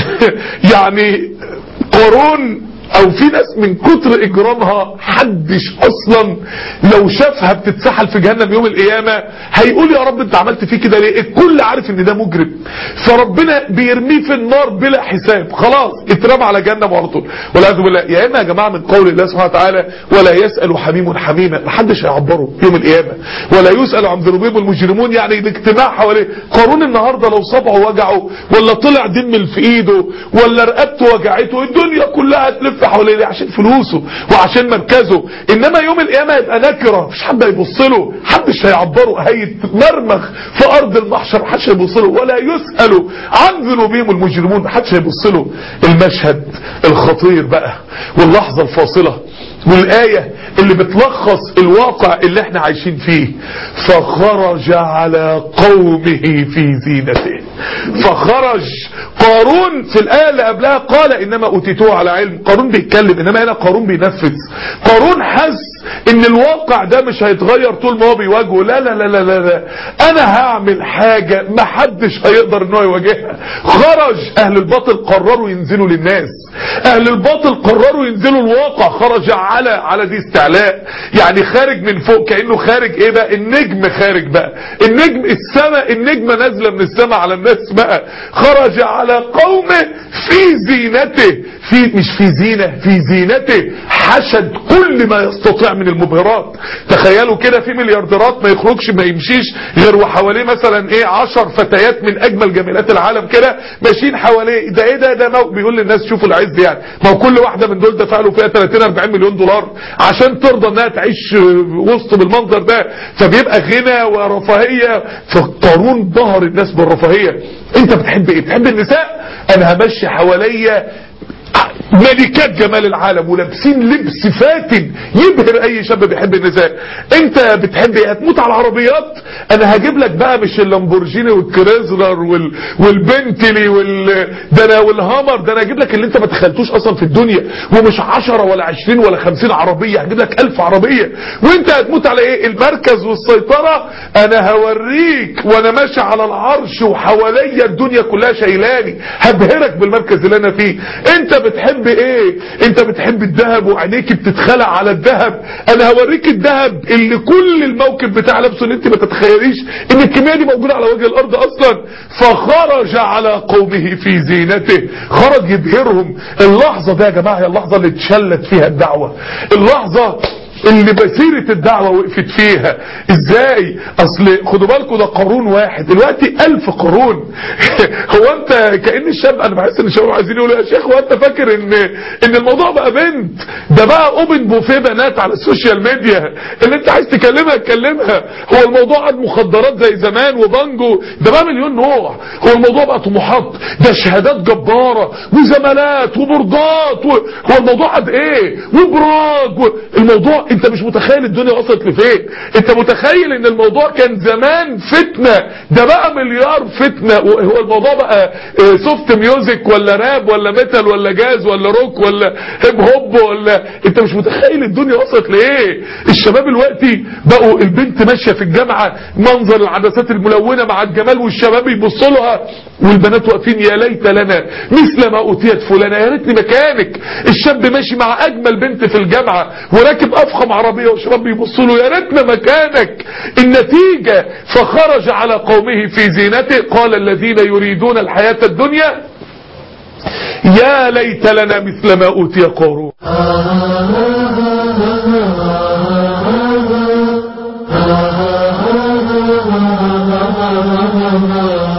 يعني قارون او في ناس من كتر اجرامها حدش اصلا لو شافها بتتسحل في جهنم يوم القيامة هيقول يا رب انت عملت فيه كده ليه الكل عارف ان ده مجرم فربنا بيرميه في النار بلا حساب خلاص اترمى على جهنم على طول والعياذ بالله يا اما يا جماعه من قول الله سبحانه وتعالى ولا يسال حميم حميما محدش هيعبره يوم القيامه ولا يسال عن ذنوبهم المجرمون يعني الاجتماع حواليه قارون النهارده لو صبعه وجعه ولا طلع دم في ايده ولا رقبته وجعته الدنيا كلها هتلف حواليه ليه عشان فلوسه وعشان مركزه انما يوم القيامه يبقى نكره مش حد هيبص له محدش هيعبره هيتمرمخ في ارض المحشر محدش هيبص له ولا يسال عن ذنوبهم المجرمون محدش هيبص له المشهد الخطير بقى واللحظه الفاصله والآية اللي بتلخص الواقع اللي احنا عايشين فيه فخرج على قومه في زينته فخرج قارون في الآية اللي قبلها قال إنما أوتيتوه على علم قارون بيتكلم إنما هنا قارون بينفذ قارون حس إن الواقع ده مش هيتغير طول ما هو بيواجهه لا لا لا لا لا, لا. أنا هعمل حاجة محدش هيقدر إن هو يواجهها خرج أهل الباطل قرروا ينزلوا للناس أهل الباطل قرروا ينزلوا الواقع خرج على على دي استعلاء يعني خارج من فوق كأنه خارج ايه بقى النجم خارج بقى النجم السماء النجمة نازلة من السماء على الناس بقى خرج على قومه في زينته في مش في زينة في زينته حشد كل ما يستطيع من المبهرات تخيلوا كده في مليارديرات ما يخرجش ما يمشيش غير وحواليه مثلا ايه عشر فتيات من اجمل جميلات العالم كده ماشيين حواليه ده ايه ده ده مو بيقول للناس شوفوا العز يعني ما هو كل واحدة من دول دفع له فيها 30 40 مليون دولار عشان ترضى انها تعيش وسط بالمنظر ده فبيبقى غنى ورفاهية فقارون ظهر الناس بالرفاهية انت بتحب ايه بتحب النساء انا همشي حواليا ملكات جمال العالم ولابسين لبس فاتن يبهر اي شاب بيحب النساء انت بتحب ايه هتموت على العربيات انا هجيب لك بقى مش اللامبورجيني والكريزلر وال... والبنتلي وال ده انا والهامر ده انا هجيب لك اللي انت ما تخيلتوش اصلا في الدنيا ومش 10 ولا 20 ولا 50 عربيه هجيب لك 1000 عربيه وانت هتموت على ايه المركز والسيطره انا هوريك وانا ماشي على العرش وحواليا الدنيا كلها شايلاني هبهرك بالمركز اللي انا فيه انت بتحب ايه انت بتحب الذهب وعينيك بتتخلع على الذهب انا هوريك الذهب اللي كل الموكب بتاع لابسه اللي انت ما تتخيليش ان الكميه دي موجوده على وجه الارض اصلا فخرج على قومه في زينته خرج يبهرهم اللحظه دي يا جماعه هي اللحظه اللي اتشلت فيها الدعوه اللحظه اللي بسيرة الدعوة وقفت فيها ازاي اصل خدوا بالكم ده قارون واحد دلوقتي الف قارون هو انت كأن الشاب انا بحس ان الشباب عايزين يقولوا يا شيخ هو انت فاكر ان ان الموضوع بقى بنت ده بقى اوبن بوفيه بنات على السوشيال ميديا اللي انت عايز تكلمها تكلمها هو الموضوع عاد مخدرات زي زمان وبانجو ده بقى مليون نوع هو الموضوع بقى طموحات ده شهادات جبارة وزمالات وبرجات و... هو الموضوع عاد ايه وبراج و... الموضوع انت مش متخيل الدنيا وصلت لفين انت متخيل ان الموضوع كان زمان فتنة ده بقى مليار فتنة هو الموضوع بقى سوفت ميوزك ولا راب ولا ميتال ولا جاز ولا روك ولا هيب هوب ولا انت مش متخيل الدنيا وصلت لايه الشباب دلوقتي بقوا البنت ماشية في الجامعة منظر العدسات الملونة مع الجمال والشباب يبصوا لها والبنات واقفين يا ليت لنا مثل ما اوتيت فلانة يا ريتني مكانك الشاب ماشي مع اجمل بنت في الجامعة وراكب افخم عربية وشباب بيبصوا له يا ريتنا مكانك النتيجة فخرج على قومه في زينته قال الذين يريدون الحياة الدنيا يا ليت لنا مثل ما اوتي قارون Ah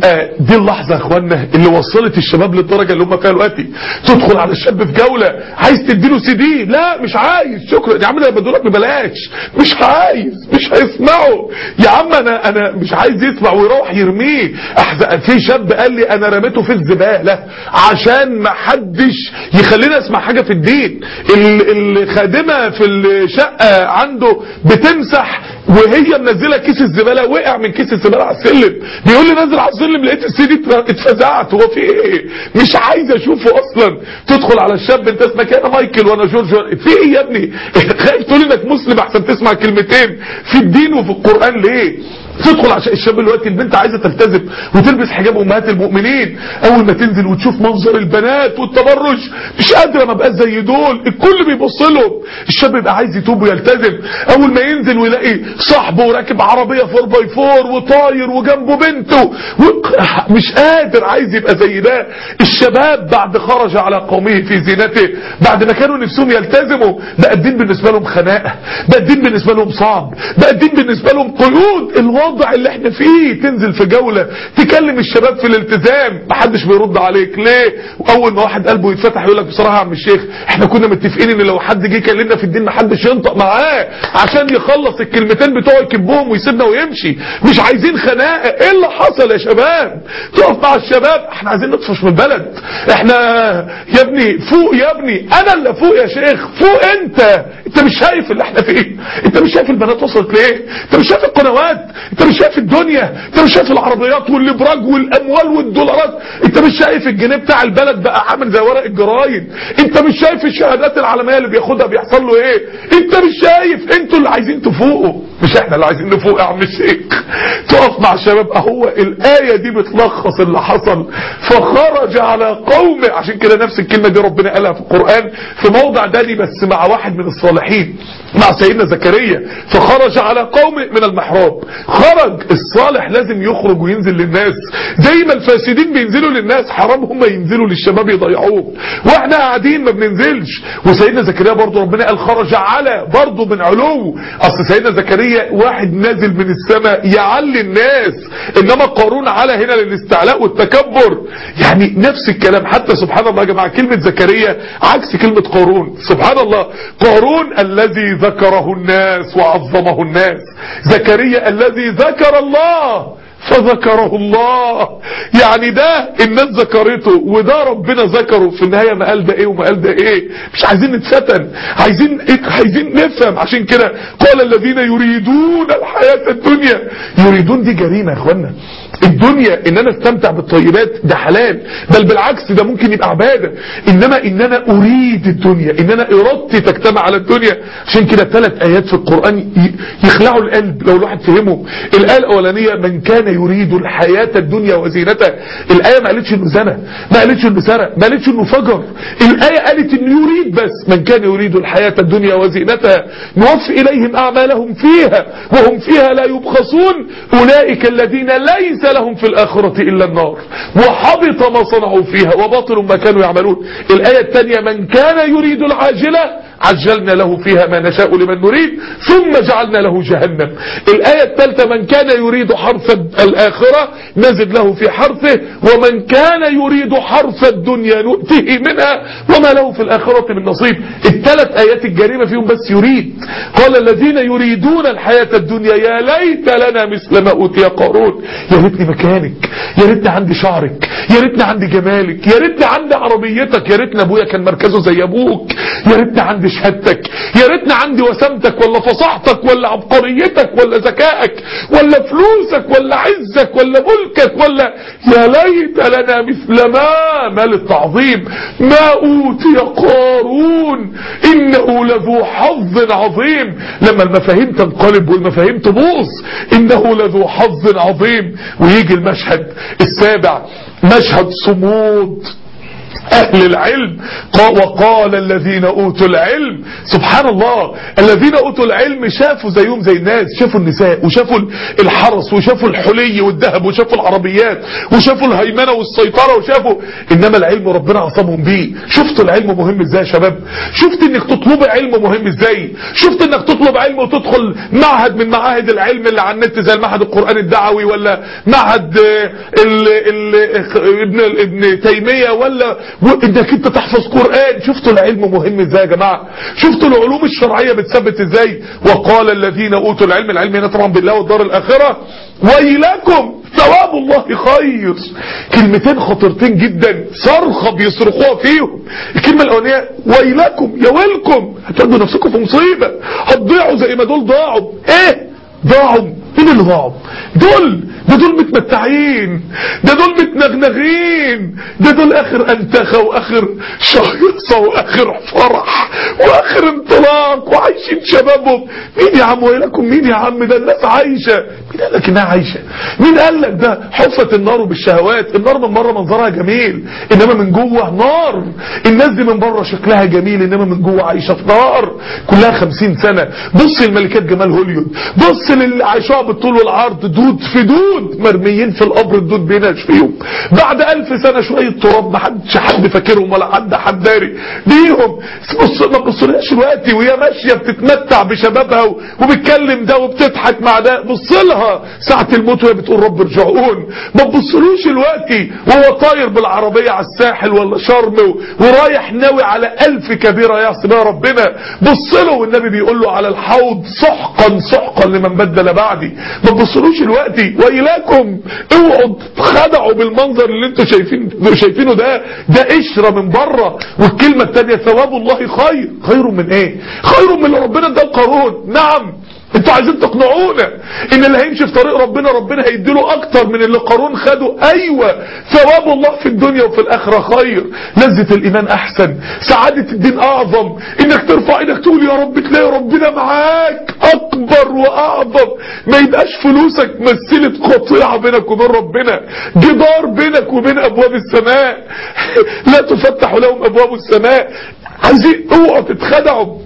يبقى دي اللحظة يا اخوانا اللي وصلت الشباب للدرجة اللي هم فيها دلوقتي تدخل على الشاب في جولة عايز تديله سي دي لا مش عايز شكرا يا عم ده بدولك ببلاش مش عايز مش هيسمعه يا عم انا انا مش عايز يسمع ويروح يرميه احزن في شاب قال لي انا رميته في الزبالة عشان ما حدش يخليني اسمع حاجة في الدين ال- الخادمة في الشقة عنده بتمسح وهي منزله كيس الزباله وقع من كيس الزباله على السلم بيقول لي نازل على السلم لقيت السي دي اتفزعت هو في ايه مش عايز اشوفه اصلا تدخل على الشاب انت اسمك انا مايكل وانا جورج في ايه يا ابني خايف تقول انك مسلم احسن تسمع كلمتين في الدين وفي القران ليه تدخل عشان الشاب دلوقتي البنت عايزه تلتزم وتلبس حجاب امهات المؤمنين اول ما تنزل وتشوف منظر البنات والتبرج مش قادره ما بقاش زي دول الكل بيبص لهم الشاب يبقى عايز يتوب ويلتزم اول ما ينزل ويلاقي صاحبه راكب عربيه 4 باي 4 وطاير وجنبه بنته و... مش قادر عايز يبقى زي ده الشباب بعد خرج على قومه في زينته بعد ما كانوا نفسهم يلتزموا بقى الدين بالنسبه لهم خناقه بقى الدين بالنسبه لهم صعب بقى الدين بالنسبه لهم قيود الوضع اللي احنا فيه تنزل في جوله تكلم الشباب في الالتزام محدش بيرد عليك ليه واول ما واحد قلبه يتفتح يقول لك بصراحه يا عم الشيخ احنا كنا متفقين ان لو حد جه يكلمنا في الدين محدش ينطق معاه عشان يخلص الكلمتين بتوعه يكبهم ويسيبنا ويمشي مش عايزين خناقه ايه اللي حصل يا شباب تقف مع الشباب احنا عايزين نطفش من البلد احنا يا ابني فوق يا ابني انا اللي فوق يا شيخ فوق انت انت مش شايف اللي احنا فيه انت مش شايف البنات وصلت ليه انت مش شايف القنوات انت مش شايف الدنيا انت مش شايف العربيات والابراج والاموال والدولارات انت مش شايف الجنيه بتاع البلد بقى عامل زي ورق الجرايد انت مش شايف الشهادات العالميه اللي بياخدها بيحصل له ايه انت مش شايف انتوا اللي عايزين تفوقوا مش احنا اللي عايزين نفوق يا عم الشيخ تقف مع الشباب اهو الايه دي بتلخص اللي حصل فخرج على قومه عشان كده نفس الكلمه دي ربنا قالها في القران في موضع تاني بس مع واحد من الصالحين مع سيدنا زكريا فخرج على قومه من المحراب خرج الصالح لازم يخرج وينزل للناس زي ما الفاسدين بينزلوا للناس حرام هم ينزلوا للشباب يضيعوه واحنا قاعدين ما بننزلش وسيدنا زكريا برضه ربنا قال خرج على برضه من علو اصل سيدنا زكريا واحد نازل من السماء يعلي الناس انما قارون على هنا للاستعلاء والتكبر يعني نفس الكلام حتى سبحان الله يا جماعه كلمه زكريا عكس كلمه قارون سبحان الله قارون الذي ذكره الناس وعظمه الناس زكريا الذي ذكر الله فذكره الله يعني ده الناس ذكرته وده ربنا ذكره في النهاية ما قال ده ايه وما قال ده ايه مش عايزين نتفتن عايزين عايزين نفهم عشان كده قال الذين يريدون الحياة الدنيا يريدون دي جريمة يا اخوانا الدنيا ان انا استمتع بالطيبات ده حلال بل بالعكس ده ممكن يبقى عبادة انما ان انا اريد الدنيا ان انا ارادتي تجتمع على الدنيا عشان كده ثلاث ايات في القرآن ي- يخلعوا القلب لو الواحد فهمه الايه الاولانية من كان يريد الحياة الدنيا وزينتها الايه ما قالتش انه زنى ما قالتش انه سرق ما قالتش انه فجر الايه قالت انه يريد بس من كان يريد الحياة الدنيا وزينتها نوفي اليهم اعمالهم فيها وهم فيها لا يبخسون اولئك الذين ليس لهم في الاخرة الا النار وحبط ما صنعوا فيها وباطل ما كانوا يعملون الايه الثانية من كان يريد العاجلة عجلنا له فيها ما نشاء لمن نريد ثم جعلنا له جهنم الآية الثالثة من كان يريد حرث الآخرة نزد له في حرثه ومن كان يريد حرث الدنيا نؤته منها وما له في الآخرة من نصيب الثلاث آيات الجريمة فيهم بس يريد قال الذين يريدون الحياة الدنيا يا ليت لنا مثل ما أوتي قارون يا ريتني مكانك يا ريتني عندي شعرك يا ريتني عندي جمالك يا ريتني عندي عربيتك يا ريتني ابويا كان مركزه زي ابوك يا ريتني عندي شهادتك يا ريتني عندي وسامتك ولا فصاحتك ولا عبقريتك ولا ذكائك ولا فلوسك ولا عزك ولا ملكك ولا يا ليت لنا مثل ما مال التعظيم ما اوتي قارون انه لذو حظ عظيم لما المفاهيم تنقلب والمفاهيم تبوظ انه لذو حظ عظيم ويجي المشهد السابع مشهد صمود اهل العلم وقال الذين اوتوا العلم سبحان الله الذين اوتوا العلم شافوا زيهم زي الناس شافوا النساء وشافوا الحرس وشافوا الحلي والذهب وشافوا العربيات وشافوا الهيمنه والسيطره وشافوا انما العلم ربنا عصمهم بيه شفتوا العلم مهم ازاي يا شباب شفت انك تطلب علم مهم ازاي شفت انك تطلب علم وتدخل معهد من معاهد العلم اللي على النت زي المعهد القرآن الدعوي ولا معهد ال ال ابن ابن تيمية ولا انك انت تحفظ قرآن شفتوا العلم مهم ازاي يا جماعة شفتوا العلوم الشرعية بتثبت ازاي وقال الذين اوتوا العلم العلم هنا طبعا بالله والدار الاخرة ويلكم ثواب الله خير كلمتين خطرتين جدا صرخة بيصرخوها فيهم الكلمة الاولانية ويلكم يا ويلكم هتاخدوا نفسكم في مصيبة هتضيعوا زي ما دول ضاعوا ايه ضاعوا مين اللي ضاعوا دول ده دول متمتعين ده دول متنغنغين ده دول اخر انتخة واخر شهيصة واخر فرح واخر انطلاق وعايشين شبابهم مين يا عم ويلكم مين يا عم ده الناس عايشة مين قال لك انها عايشة مين قال لك ده حفت النار بالشهوات النار من بره منظرها جميل انما من جوه نار الناس دي من بره شكلها جميل انما من جوه عايشة في نار كلها خمسين سنة بص الملكات جمال هوليود بص للي عايشوها بالطول والعرض دود في دود مرميين في القبر الدود بيناش فيهم بعد ألف سنة شوية تراب ما حدش حد فاكرهم ولا حد حد داري بيهم بص ما تبصلهاش دلوقتي وهي ماشية بتتمتع بشبابها وبتكلم ده وبتضحك مع ده بص لها ساعة الموت وهي بتقول رب ارجعون ما تبصلوش دلوقتي وهو طاير بالعربية على الساحل ولا شرم ورايح ناوي على ألف كبيرة يعصي بها ربنا بص له والنبي بيقول له على الحوض سحقا سحقا لمن بدل بعدي ما تبصلوش دلوقتي ويلاكم اوعوا تخدعوا بالمنظر اللي انتوا شايفين شايفينه ده ده قشره من بره والكلمه الثانيه ثواب الله خير خير من ايه خير من اللي ربنا اداه قارون نعم انتوا عايزين تقنعونا ان اللي هيمشي في طريق ربنا ربنا هيديله اكتر من اللي قارون خده ايوه ثواب الله في الدنيا وفي الاخره خير لذة الايمان احسن سعادة الدين اعظم انك ترفع ايدك تقول يا رب تلاقي ربنا معاك اكبر واعظم ما يبقاش فلوسك مثلت قطيعة بينك وبين ربنا جدار بينك وبين ابواب السماء لا تفتح لهم ابواب السماء عايزين اوعوا تتخدعوا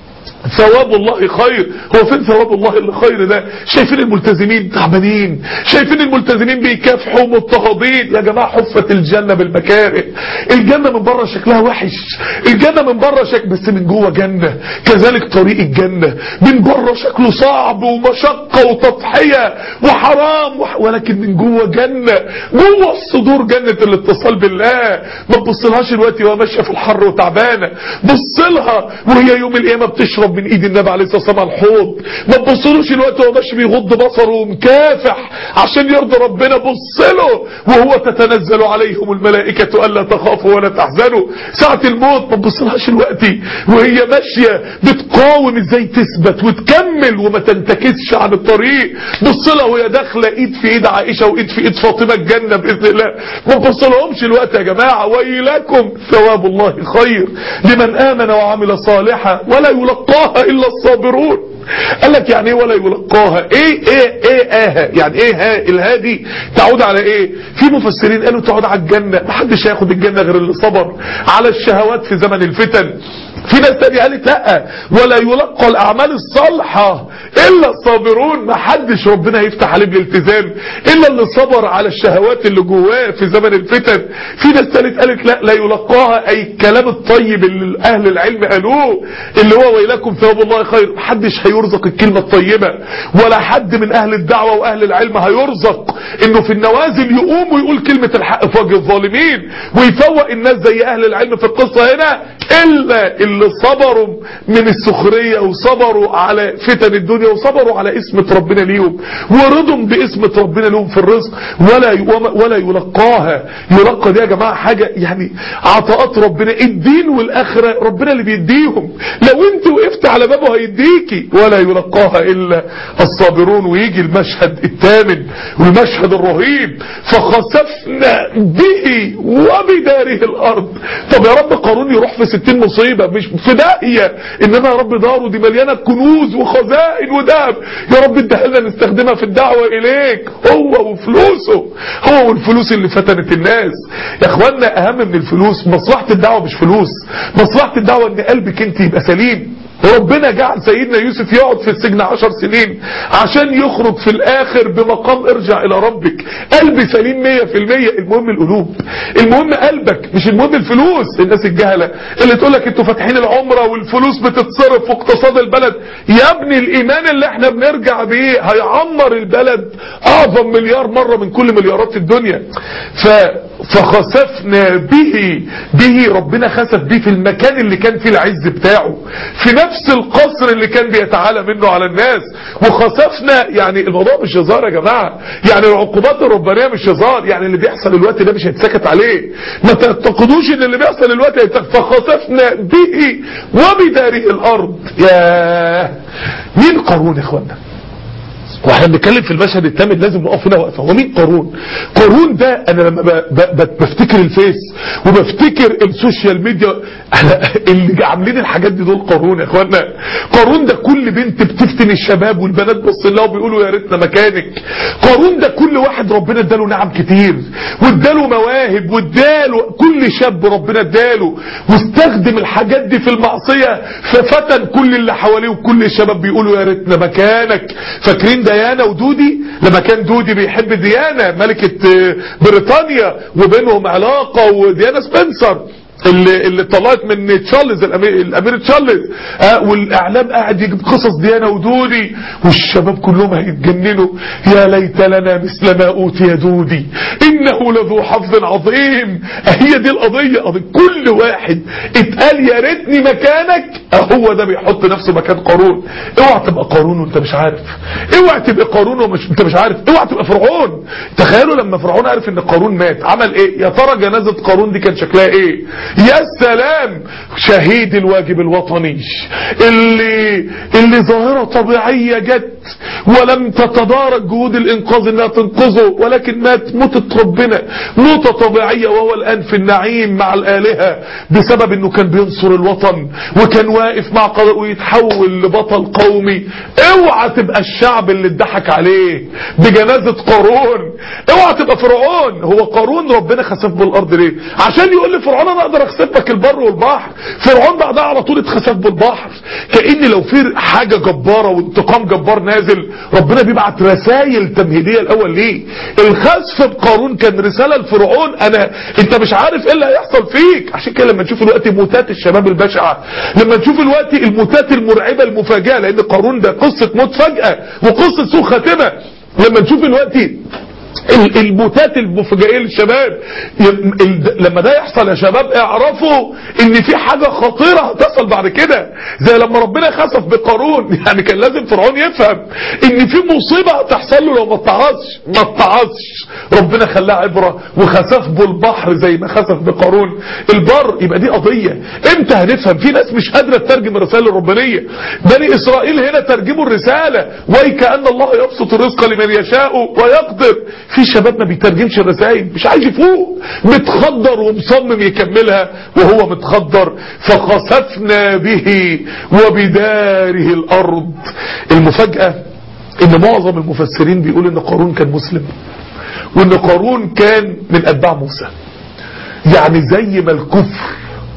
ثواب الله خير هو فين ثواب الله اللي خير ده شايفين الملتزمين تعبانين شايفين الملتزمين بيكافحوا مضطهدين يا جماعه حفت الجنه بالمكاره الجنه من بره شكلها وحش الجنه من بره شكل بس من جوه جنه كذلك طريق الجنه من بره شكله صعب ومشقه وتضحيه وحرام وح... ولكن من جوه جنه جوه الصدور جنه الاتصال بالله ما تبصلهاش دلوقتي وهي ماشيه في الحر وتعبانه بص لها وهي يوم القيامه بتشرب من ايد النبي عليه الصلاه والسلام على الحوض ما تبصلوش الوقت وهو ماشي بيغض بصره ومكافح عشان يرضي ربنا بص له وهو تتنزل عليهم الملائكه الا تخافوا ولا تحزنوا ساعه الموت ما تبصلهاش الوقت وهي ماشيه بتقاوم ازاي تثبت وتكمل وما تنتكسش عن الطريق بص لها وهي داخله ايد في ايد عائشه وايد في ايد فاطمه الجنه باذن الله ما تبصلهمش الوقت يا جماعه ويلكم ثواب الله خير لمن امن وعمل صالحا ولا يلقاها الا الصابرون قال لك يعني ايه ولا يلقاها ايه ايه ايه اها يعني ايه ها الهادي تعود على ايه في مفسرين قالوا تعود على الجنة محدش هياخد الجنة غير اللي صبر على الشهوات في زمن الفتن في ناس تانية قالت لا ولا يلقى الاعمال الصالحة الا الصابرون محدش ربنا هيفتح عليه بالالتزام الا اللي صبر على الشهوات اللي جواه في زمن الفتن في ناس تالت قالت لا لا يلقاها اي الكلام الطيب اللي اهل العلم قالوه اللي هو ويلكم ثواب الله خير محدش هيرزق الكلمة الطيبة ولا حد من اهل الدعوة واهل العلم هيرزق انه في النوازل يقوم ويقول كلمة الحق في وجه الظالمين ويفوق الناس زي اهل العلم في القصة هنا الا اللي صبروا من السخرية وصبروا على فتن الدنيا وصبروا على اسمة ربنا ليهم ورضوا باسمة ربنا لهم في الرزق ولا ولا يلقاها يلقى دي يا جماعة حاجة يعني عطاءات ربنا الدين والاخرة ربنا اللي بيديهم لو انت وقفت على بابه هيديكي ولا يلقاها الا الصابرون ويجي المشهد الثامن والمشهد الرهيب فخسفنا به وبداره الارض طب يا رب قارون يروح في ستين مصيبة مش في داهيه انما يا رب داره دي مليانه كنوز وخزائن وذهب يا رب اديها لنا نستخدمها في الدعوه اليك هو وفلوسه هو والفلوس اللي فتنت الناس يا اخوانا اهم من الفلوس مصلحه الدعوه مش فلوس مصلحه الدعوه ان قلبك انت يبقى سليم ربنا جعل سيدنا يوسف يقعد في السجن عشر سنين عشان يخرج في الاخر بمقام ارجع الى ربك قلبي سليم مية في المية المهم القلوب المهم قلبك مش المهم الفلوس الناس الجهلة اللي تقولك انتوا فاتحين العمرة والفلوس بتتصرف واقتصاد البلد يا ابني الايمان اللي احنا بنرجع بيه هيعمر البلد اعظم مليار مرة من كل مليارات الدنيا ف فخسفنا به به ربنا خسف به في المكان اللي كان فيه العز بتاعه في نفس القصر اللي كان بيتعالى منه على الناس وخسفنا يعني الموضوع مش هزار يا جماعة يعني العقوبات الربانية مش هزار يعني اللي بيحصل الوقت ده مش هيتسكت عليه ما تعتقدوش ان اللي بيحصل الوقت هيتسكت فخسفنا به وبداره الارض يا مين قارون يا اخوانا واحنا بنتكلم في المشهد الثامن لازم نقف هنا وقفه هو مين قارون قارون ده انا لما ب- ب- بفتكر الفيس وبفتكر السوشيال ميديا أنا اللي عاملين الحاجات دي دول قارون يا اخوانا قارون ده كل بنت بتفتن الشباب والبنات بص لها وبيقولوا يا ريتنا مكانك قارون ده كل واحد ربنا اداله نعم كتير واداله مواهب واداله كل شاب ربنا اداله واستخدم الحاجات دي في المعصيه ففتن كل اللي حواليه وكل الشباب بيقولوا يا ريتنا مكانك فاكرين ديانا ودودي لما كان دودي بيحب ديانا ملكة آه، بريطانيا وبينهم علاقة وديانا سبنسر اللي اللي طلعت من تشارلز الامير, الأمير تشارلز آه والاعلام قاعد يجيب قصص ديانا ودودي والشباب كلهم هيتجننوا يا ليت لنا مثل ما اوتي دودي انه لذو حظ عظيم هي دي القضيه قضية كل واحد اتقال يا ريتني مكانك هو ده بيحط نفسه مكان قارون اوعى تبقى قارون وانت مش عارف اوعى تبقى قارون ومش انت مش عارف اوعى تبقى فرعون تخيلوا لما فرعون عرف ان قارون مات عمل ايه يا ترى جنازه قارون دي كان شكلها ايه يا سلام شهيد الواجب الوطني اللي اللي ظاهره طبيعيه جت ولم تتدارك جهود الانقاذ انها تنقذه ولكن مات موتة ربنا موتة طبيعية وهو الان في النعيم مع الالهة بسبب انه كان بينصر الوطن وكان واقف مع قضاء ويتحول لبطل قومي اوعى تبقى الشعب اللي اتضحك عليه بجنازة قارون اوعى تبقى فرعون هو قارون ربنا خسف بالارض ليه عشان يقول لفرعون انا اقدر اخسف لك البر والبحر فرعون بعدها على طول اتخسف بالبحر كأن لو في حاجة جبارة وانتقام جبار نازل ربنا بيبعت رسائل تمهيدية الاول ليه الخسف بقارون كان رسالة لفرعون انا انت مش عارف ايه اللي هيحصل فيك عشان كده لما نشوف الوقت موتات الشباب البشعة لما نشوف الوقت الموتات المرعبة المفاجئة لان قارون ده قصة موت فجأة وقصة سوء خاتمة لما نشوف الوقت ال- الموتات المفاجئيه للشباب ي- ال- لما ده يحصل يا شباب اعرفوا ان في حاجة خطيرة هتحصل بعد كده زي لما ربنا خسف بقارون يعني كان لازم فرعون يفهم ان في مصيبة هتحصل له لو ما اتعظش ما اتعظش ربنا خلاه عبرة وخسف به البحر زي ما خسف بقارون البر يبقى دي قضية امتى هنفهم في ناس مش قادرة تترجم الرسالة الربانية بني اسرائيل هنا ترجموا الرسالة وكأن الله يبسط الرزق لمن يشاء ويقدر في شباب ما بيترجمش الرسائل مش عايز يفوق متخدر ومصمم يكملها وهو متخدر فخسفنا به وبداره الارض المفاجأة ان معظم المفسرين بيقول ان قارون كان مسلم وان قارون كان من اتباع موسى يعني زي ما الكفر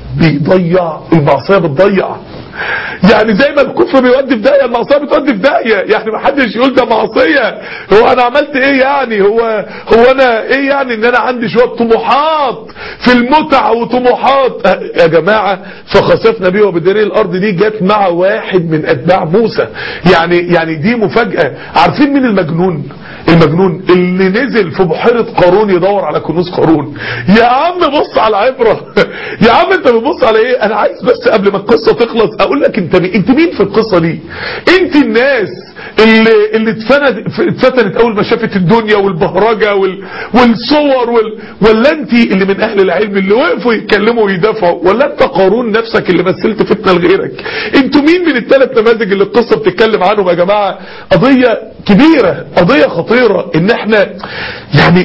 بيضيع المعصية بتضيع يعني زي ما الكفر بيودي في داهيه المعصيه بتودي في داهيه يعني ما حدش يقول ده معصيه هو انا عملت ايه يعني هو هو انا ايه يعني ان انا عندي شويه طموحات في المتع وطموحات أه، يا جماعه فخسفنا بيه وبداري الارض دي جت مع واحد من اتباع موسى يعني يعني دي مفاجاه عارفين مين المجنون المجنون اللي نزل في بحيرة قارون يدور على كنوز قارون يا عم بص على العبرة يا عم انت بتبص على ايه انا عايز بس قبل ما القصة تخلص اقول لك انت مين انت مين في القصة دي انت الناس اللي اللي اتفند اتفتنت اول ما شافت الدنيا والبهرجة وال والصور وال ولا انت اللي من اهل العلم اللي وقفوا يتكلموا ويدافعوا ولا انت قارون نفسك اللي مثلت فتنة لغيرك انتوا مين من الثلاث نماذج اللي القصة بتتكلم عنهم يا جماعة قضية كبيرة قضية خطيرة ان احنا يعني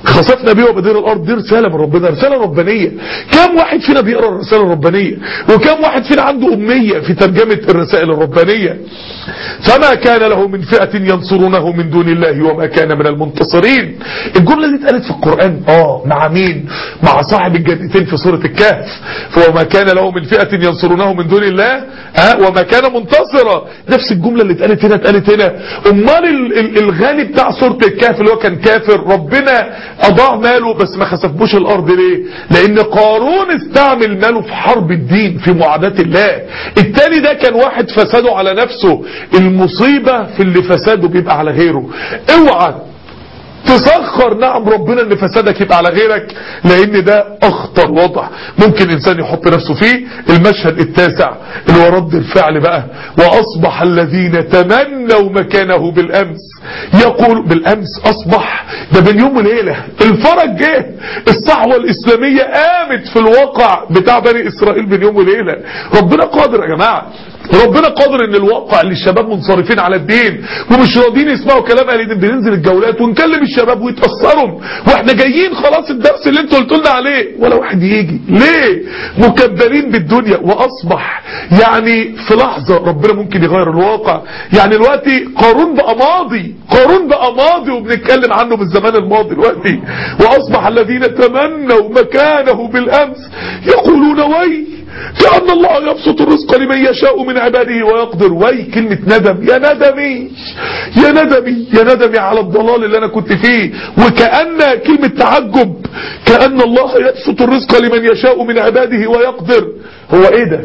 خسفنا بيه وبدير الارض دي رساله من ربنا رساله ربانيه كم واحد فينا بيقرا الرساله الربانيه وكم واحد فينا عنده اميه في ترجمه الرسائل الربانيه فما كان له من فئه ينصرونه من دون الله وما كان من المنتصرين الجمله دي اتقالت في القران اه مع مين مع صاحب الجنتين في سوره الكهف فوما كان له من فئه ينصرونه من دون الله ها وما كان منتصرا نفس الجمله اللي اتقالت هنا اتقالت هنا امال ال- ال- الغني بتاع سوره الكهف اللي هو كان كافر ربنا اضاع ماله بس ما خسفبوش الارض ليه لان قارون استعمل ماله في حرب الدين في معاداة الله التاني ده كان واحد فساده على نفسه المصيبة في اللي فساده بيبقى على غيره اوعى تسخر نعم ربنا ان فسادك يبقى على غيرك لان ده اخطر وضع ممكن انسان يحط نفسه فيه المشهد التاسع اللي هو رد الفعل بقى واصبح الذين تمنوا مكانه بالامس يقول بالامس اصبح ده بين يوم وليله الفرج جه الصحوه الاسلاميه قامت في الواقع بتاع بني اسرائيل بين يوم وليله ربنا قادر يا جماعه ربنا قادر ان الواقع اللي الشباب منصرفين على الدين ومش راضيين يسمعوا كلام اهل الدين بننزل الجولات ونكلم الشباب ويتاثروا واحنا جايين خلاص الدرس اللي انتوا قلتوا لنا عليه ولا واحد يجي ليه مكبرين بالدنيا واصبح يعني في لحظه ربنا ممكن يغير الواقع يعني دلوقتي قارون بقى ماضي قارون بقى ماضي وبنتكلم عنه من الزمان الماضي دلوقتي واصبح الذين تمنوا مكانه بالامس يقولون وي كأن الله يبسط الرزق لمن يشاء من عباده ويقدر وي كلمة ندم يا ندمي يا ندمي يا ندمي على الضلال اللي أنا كنت فيه وكأن كلمة تعجب كأن الله يبسط الرزق لمن يشاء من عباده ويقدر هو ايه ده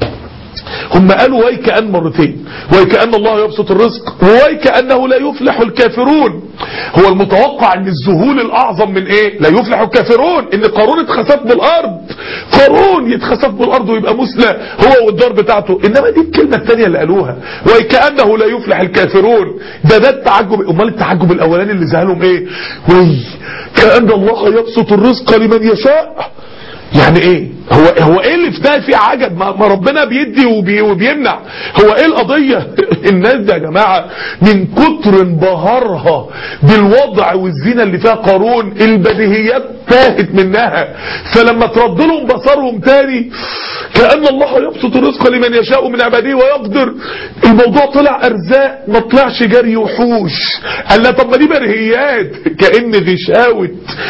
هم قالوا ويك أن مرتين ويك أن الله يبسط الرزق ويك أنه لا يفلح الكافرون هو المتوقع ان الذهول الأعظم من ايه لا يفلح الكافرون ان قارون اتخسف بالأرض قارون يتخسف بالأرض ويبقى مسلى هو والدار بتاعته إنما دي الكلمة الثانية اللي قالوها ويك أنه لا يفلح الكافرون ده ده التعجب امال التعجب الأولاني اللي زهلهم ايه وي كأن الله يبسط الرزق لمن يشاء يعني ايه هو هو ايه اللي في ده فيه عجب ما ما ربنا بيدي وبي وبيمنع هو ايه القضية الناس دي يا جماعة من كتر انبهارها بالوضع والزينة اللي فيها قارون البديهيات تاهت منها فلما ترد لهم بصرهم تاني كأن الله يبسط الرزق لمن يشاء من عباده ويقدر الموضوع طلع ارزاق ما طلعش جري وحوش قال لا طب ما دي بديهيات كأن غشاوة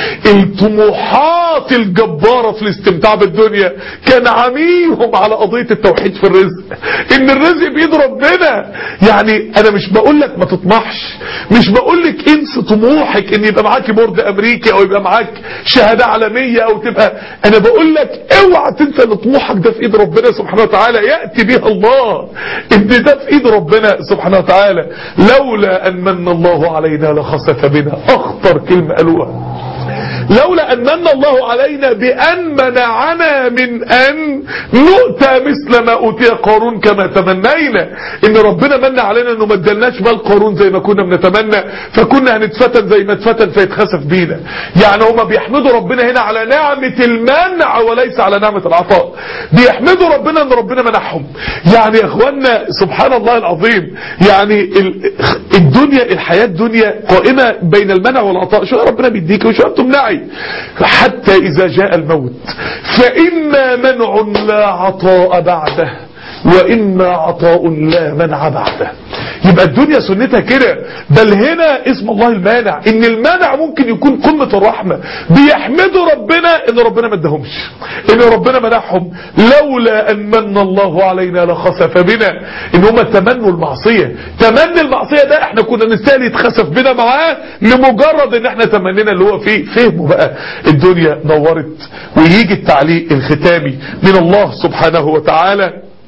الطموحات الجبارة في الاستمتاع بالدنيا كان عميهم على قضية التوحيد في الرزق ان الرزق بيد ربنا يعني انا مش بقول لك ما تطمحش مش بقول لك انسى طموحك ان يبقى معاك بورد امريكي او يبقى معاك شهادة عالمية او تبقى انا بقول لك اوعى تنسى ان طموحك ده في ايد ربنا سبحانه وتعالى يأتي بها الله ان ده في ايد ربنا سبحانه وتعالى لولا ان من الله علينا لخسف بنا اخطر كلمة قالوها لولا أن من الله علينا بأن منعنا من أن نؤتى مثل ما أوتي قارون كما تمنينا إن ربنا من علينا أنه ما ادالناش مال قارون زي ما كنا بنتمنى فكنا هنتفتن زي ما اتفتن فيتخسف بينا يعني هما بيحمدوا ربنا هنا على نعمة المنع وليس على نعمة العطاء بيحمدوا ربنا أن ربنا منعهم يعني يا اخوانا سبحان الله العظيم يعني ال- الدنيا الحياة الدنيا قائمة بين المنع والعطاء شو ربنا بيديك وشو تمنعي حتى إذا جاء الموت فإما منع لا عطاء بعده وإما عطاء لا منع بعده يبقى الدنيا سنتها كده بل هنا اسم الله المانع ان المانع ممكن يكون قمة الرحمة بيحمدوا ربنا ان ربنا ما ادهمش ان ربنا منعهم لولا ان من الله علينا لخسف بنا ان هم تمنوا المعصية تمني المعصية ده احنا كنا نستاهل يتخسف بنا معاه لمجرد ان احنا تمنينا اللي هو فيه فهموا بقى الدنيا نورت ويجي التعليق الختامي من الله سبحانه وتعالى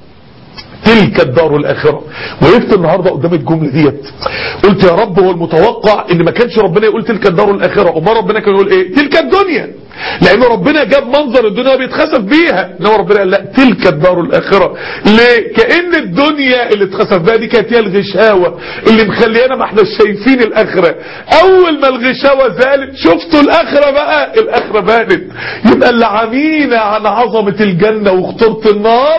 تلك الدار الآخرة وقفت النهاردة قدام الجملة ديت قلت يا رب هو المتوقع ان ما كانش ربنا يقول تلك الدار الآخرة وما ربنا كان يقول ايه تلك الدنيا لان ربنا جاب منظر الدنيا وبيتخسف بيها انما ربنا قال لا تلك الدار الاخره ليه كان الدنيا اللي اتخسف بيها دي كانت هي الغشاوه اللي مخليانا ما احنا شايفين الاخره اول ما الغشاوه زالت شفتوا الاخره بقى الاخره بانت يبقى اللي عمينا عن عظمه الجنه وخطوره النار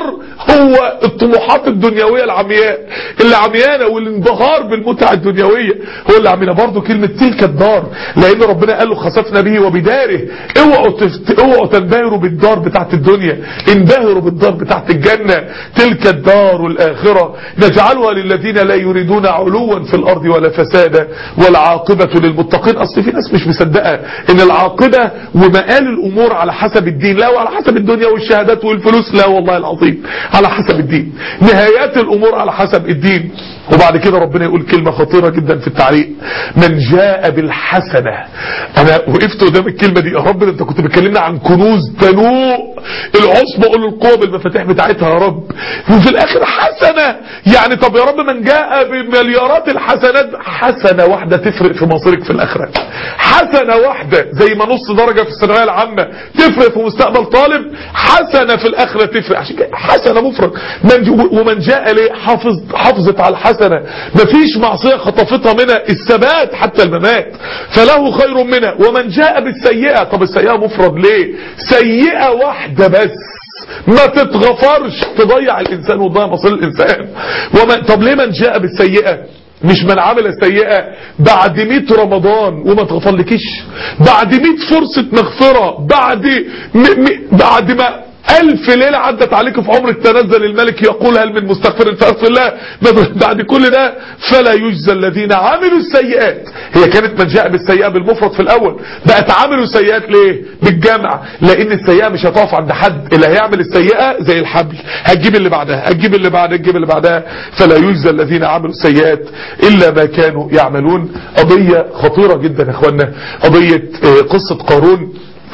هو الطموحات الدنيويه العمياء اللي عميانا والانبهار بالمتع الدنيويه هو اللي عمينا برضه كلمه تلك الدار لان ربنا قال له خسفنا به وبداره اوعوا تفت... اوعوا تنبهروا بالدار بتاعت الدنيا انبهروا بالدار بتاعت الجنة تلك الدار الآخرة نجعلها للذين لا يريدون علوا في الأرض ولا فسادا والعاقبة للمتقين أصل في ناس مش مصدقة ان العاقبة ومآل الأمور على حسب الدين لا وعلى حسب الدنيا والشهادات والفلوس لا والله العظيم على حسب الدين نهايات الأمور على حسب الدين وبعد كده ربنا يقول كلمة خطيرة جدا في التعليق من جاء بالحسنة انا وقفت قدام الكلمة دي يا رب انت كنت بتكلمنا عن كنوز تنوء العصبة قول القوة بالمفاتيح بتاعتها يا رب وفي الاخر حسنة يعني طب يا رب من جاء بمليارات الحسنات حسنة واحدة تفرق في مصيرك في الاخرة حسنة واحدة زي ما نص درجة في الثانوية العامة تفرق في مستقبل طالب حسنة في الاخرة تفرق عشان كده حسنة مفرد من ومن جاء ليه حافظ حافظت على الحسنة مفيش معصية خطفتها منها الثبات حتى الممات فله خير منها ومن جاء بالسيئة طب السيئة مفرد ليه سيئة واحدة بس ما تتغفرش تضيع الانسان وتضيع مصير الانسان وما طب ليه من جاء بالسيئة مش من عمل السيئة بعد 100 رمضان وما تغفرلكيش بعد 100 فرصة مغفرة بعد م... م... بعد ما ألف ليلة عدت عليك في عمر تنزل الملك يقول هل من مستغفر فاغفر الله بعد كل ده فلا يجزى الذين عملوا السيئات هي كانت من جاء بالسيئة بالمفرد في الأول بقت عملوا السيئات ليه بالجمع لأن السيئة مش هتقف عند حد اللي هيعمل السيئة زي الحبل هتجيب اللي بعدها هتجيب اللي بعدها هتجيب اللي بعدها فلا يجزى الذين عملوا السيئات إلا ما كانوا يعملون قضية خطيرة جدا يا اخوانا قضية قصة قارون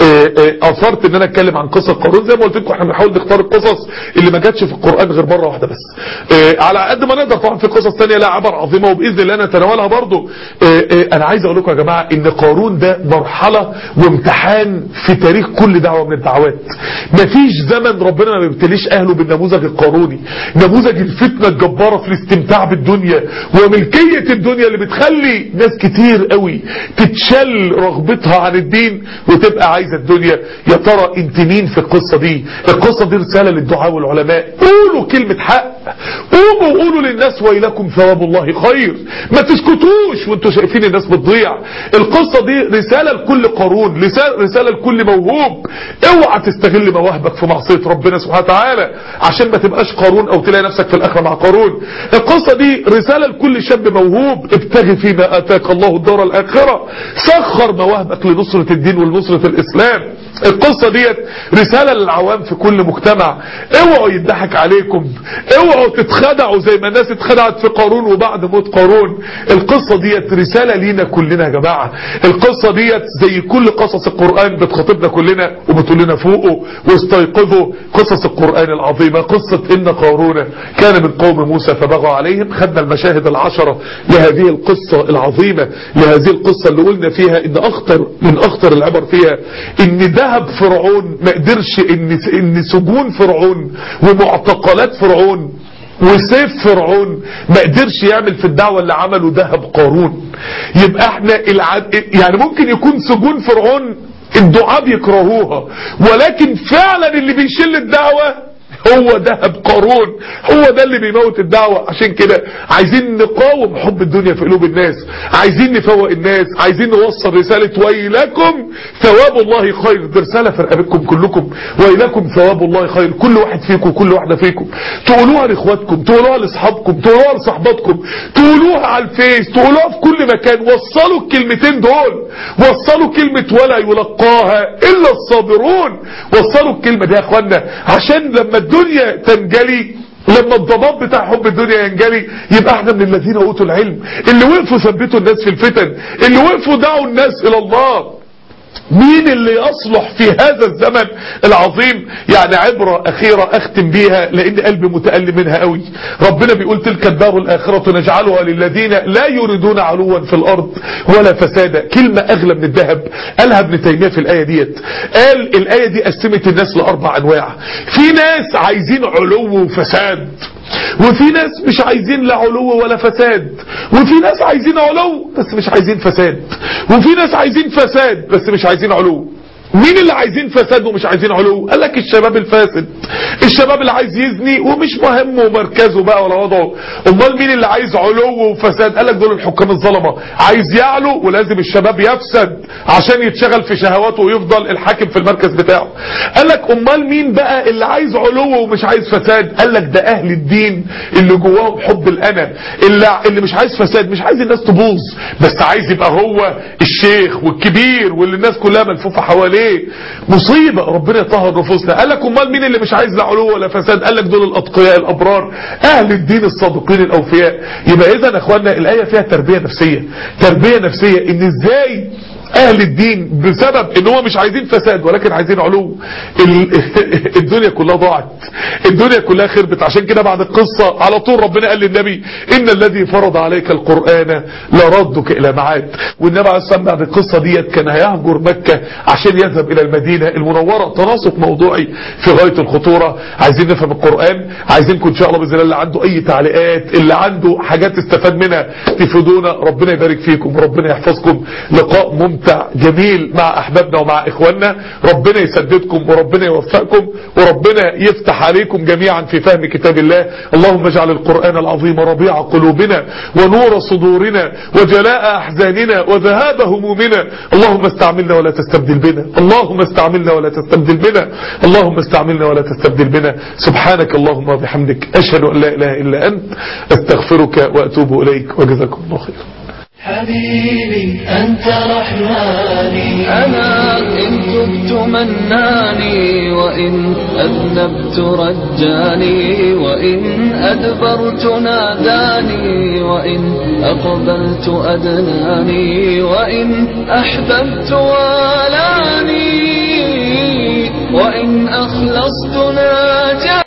اثرت ان انا اتكلم عن قصة قارون زي ما قلت لكم احنا بنحاول نختار القصص اللي ما جاتش في القرآن غير مرة واحدة بس على قد ما نقدر طبعا في قصص ثانيه لها عبر عظيمة وباذن الله نتناولها برضو انا عايز اقول لكم يا جماعة ان قارون ده مرحلة وامتحان في تاريخ كل دعوة من الدعوات مفيش زمن ربنا ما بيبتليش اهله بالنموذج القاروني نموذج الفتنة الجبارة في الاستمتاع بالدنيا وملكية الدنيا اللي بتخلي ناس كتير قوي تتشل رغبتها عن الدين وتبقى عايزة الدنيا يا ترى انت مين في القصة دي القصة دي رسالة للدعاء والعلماء قولوا كلمة حق قوموا قولوا للناس ويلكم ثواب الله خير ما تسكتوش وانتوا شايفين الناس بتضيع القصة دي رسالة لكل قارون رسالة لكل موهوب اوعى تستغل مواهبك في معصية ربنا سبحانه وتعالى عشان ما تبقاش قارون او تلاقي نفسك في الاخرة مع قارون القصة دي رسالة لكل شاب موهوب ابتغي فيما اتاك الله الدار الاخرة سخر مواهبك لنصرة الدين ولنصرة الاسلام القصة ديت رسالة للعوام في كل مجتمع اوعوا يضحك عليكم اوعوا تتخدعوا زي ما الناس اتخدعت في قارون وبعد موت قارون القصة ديت رسالة لينا كلنا يا جماعة القصة ديت زي كل قصص القرآن بتخاطبنا كلنا وبتقول لنا فوقوا واستيقظوا قصص القرآن العظيمة قصة ان قارون كان من قوم موسى فبغوا عليهم خدنا المشاهد العشرة لهذه القصة العظيمة لهذه القصة اللي قلنا فيها ان اخطر من اخطر العبر فيها ان ذهب فرعون ما قدرش ان ان سجون فرعون ومعتقلات فرعون وسيف فرعون ما قدرش يعمل في الدعوة اللي عمله ذهب قارون يبقى احنا العد... يعني ممكن يكون سجون فرعون الدعاء بيكرهوها ولكن فعلا اللي بيشل الدعوة هو دهب قارون هو ده اللي بيموت الدعوة عشان كده عايزين نقاوم حب الدنيا في قلوب الناس عايزين نفوق الناس عايزين نوصل رسالة ويلكم ثواب الله خير دي رسالة في رقبتكم كلكم ويلكم ثواب الله خير كل واحد فيكم كل واحدة فيكم تقولوها لاخواتكم تقولوها لاصحابكم تقولوها لصحباتكم تقولوها على الفيس تقولوها في كل مكان وصلوا الكلمتين دول وصلوا كلمة ولا يلقاها الا الصابرون وصلوا الكلمة دي يا اخوانا عشان لما الدنيا تنجلي لما الضباب بتاع حب الدنيا ينجلي يبقى احنا من الذين اوتوا العلم اللي وقفوا ثبتوا الناس في الفتن اللي وقفوا دعوا الناس الى الله مين اللي يصلح في هذا الزمن العظيم يعني عبرة أخيرة أختم بيها لأن قلبي متألم منها قوي ربنا بيقول تلك الدار الآخرة نجعلها للذين لا يريدون علوا في الأرض ولا فسادا كلمة أغلى من الذهب قالها ابن تيمية في الآية ديت قال الآية دي قسمت الناس لأربع أنواع في ناس عايزين علو وفساد وفي ناس مش عايزين لا علو ولا فساد وفي ناس عايزين علو بس مش عايزين فساد وفي ناس عايزين فساد بس مش عايزين علو مين اللي عايزين فساد ومش عايزين علو قال لك الشباب الفاسد الشباب اللي عايز يزني ومش مهم ومركزه بقى ولا وضعه امال مين اللي عايز علو وفساد قال لك دول الحكام الظلمه عايز يعلو ولازم الشباب يفسد عشان يتشغل في شهواته ويفضل الحاكم في المركز بتاعه قال لك امال مين بقى اللي عايز علو ومش عايز فساد قال لك ده اهل الدين اللي جواهم حب الانا اللي اللي مش عايز فساد مش عايز الناس تبوظ بس عايز يبقى هو الشيخ والكبير واللي الناس كلها ملفوفه حواليه ايه مصيبة ربنا يطهر نفوسنا قال لك امال مين اللي مش عايز لا علو ولا فساد قال لك دول الاتقياء الابرار اهل الدين الصادقين الاوفياء يبقى اذا يا اخوانا الايه فيها تربيه نفسيه تربيه نفسيه ان ازاي اهل الدين بسبب ان هو مش عايزين فساد ولكن عايزين علو الدنيا كلها ضاعت الدنيا كلها خربت عشان كده بعد القصة على طول ربنا قال للنبي ان الذي فرض عليك القرآن لردك الى معاد والنبي عليه الصلاة بعد القصة ديت كان هيهجر مكة عشان يذهب الى المدينة المنورة تناسق موضوعي في غاية الخطورة عايزين نفهم القرآن عايزينكم ان شاء الله باذن الله اللي عنده اي تعليقات اللي عنده حاجات استفاد منها تفيدونا ربنا يبارك فيكم وربنا يحفظكم لقاء ممتع ممتع جميل مع احبابنا ومع اخواننا ربنا يسددكم وربنا يوفقكم وربنا يفتح عليكم جميعا في فهم كتاب الله اللهم اجعل القرآن العظيم ربيع قلوبنا ونور صدورنا وجلاء احزاننا وذهاب همومنا اللهم استعملنا ولا تستبدل بنا اللهم استعملنا ولا تستبدل بنا اللهم استعملنا ولا تستبدل بنا سبحانك اللهم وبحمدك اشهد ان لا اله الا انت استغفرك واتوب اليك وجزاكم الله خيرا حبيبي أنت رحماني أنا إن تبت مناني وإن أذنبت رجاني وإن أدبرت ناداني وإن أقبلت أدناني وإن أحببت والاني وإن أخلصت ناجاني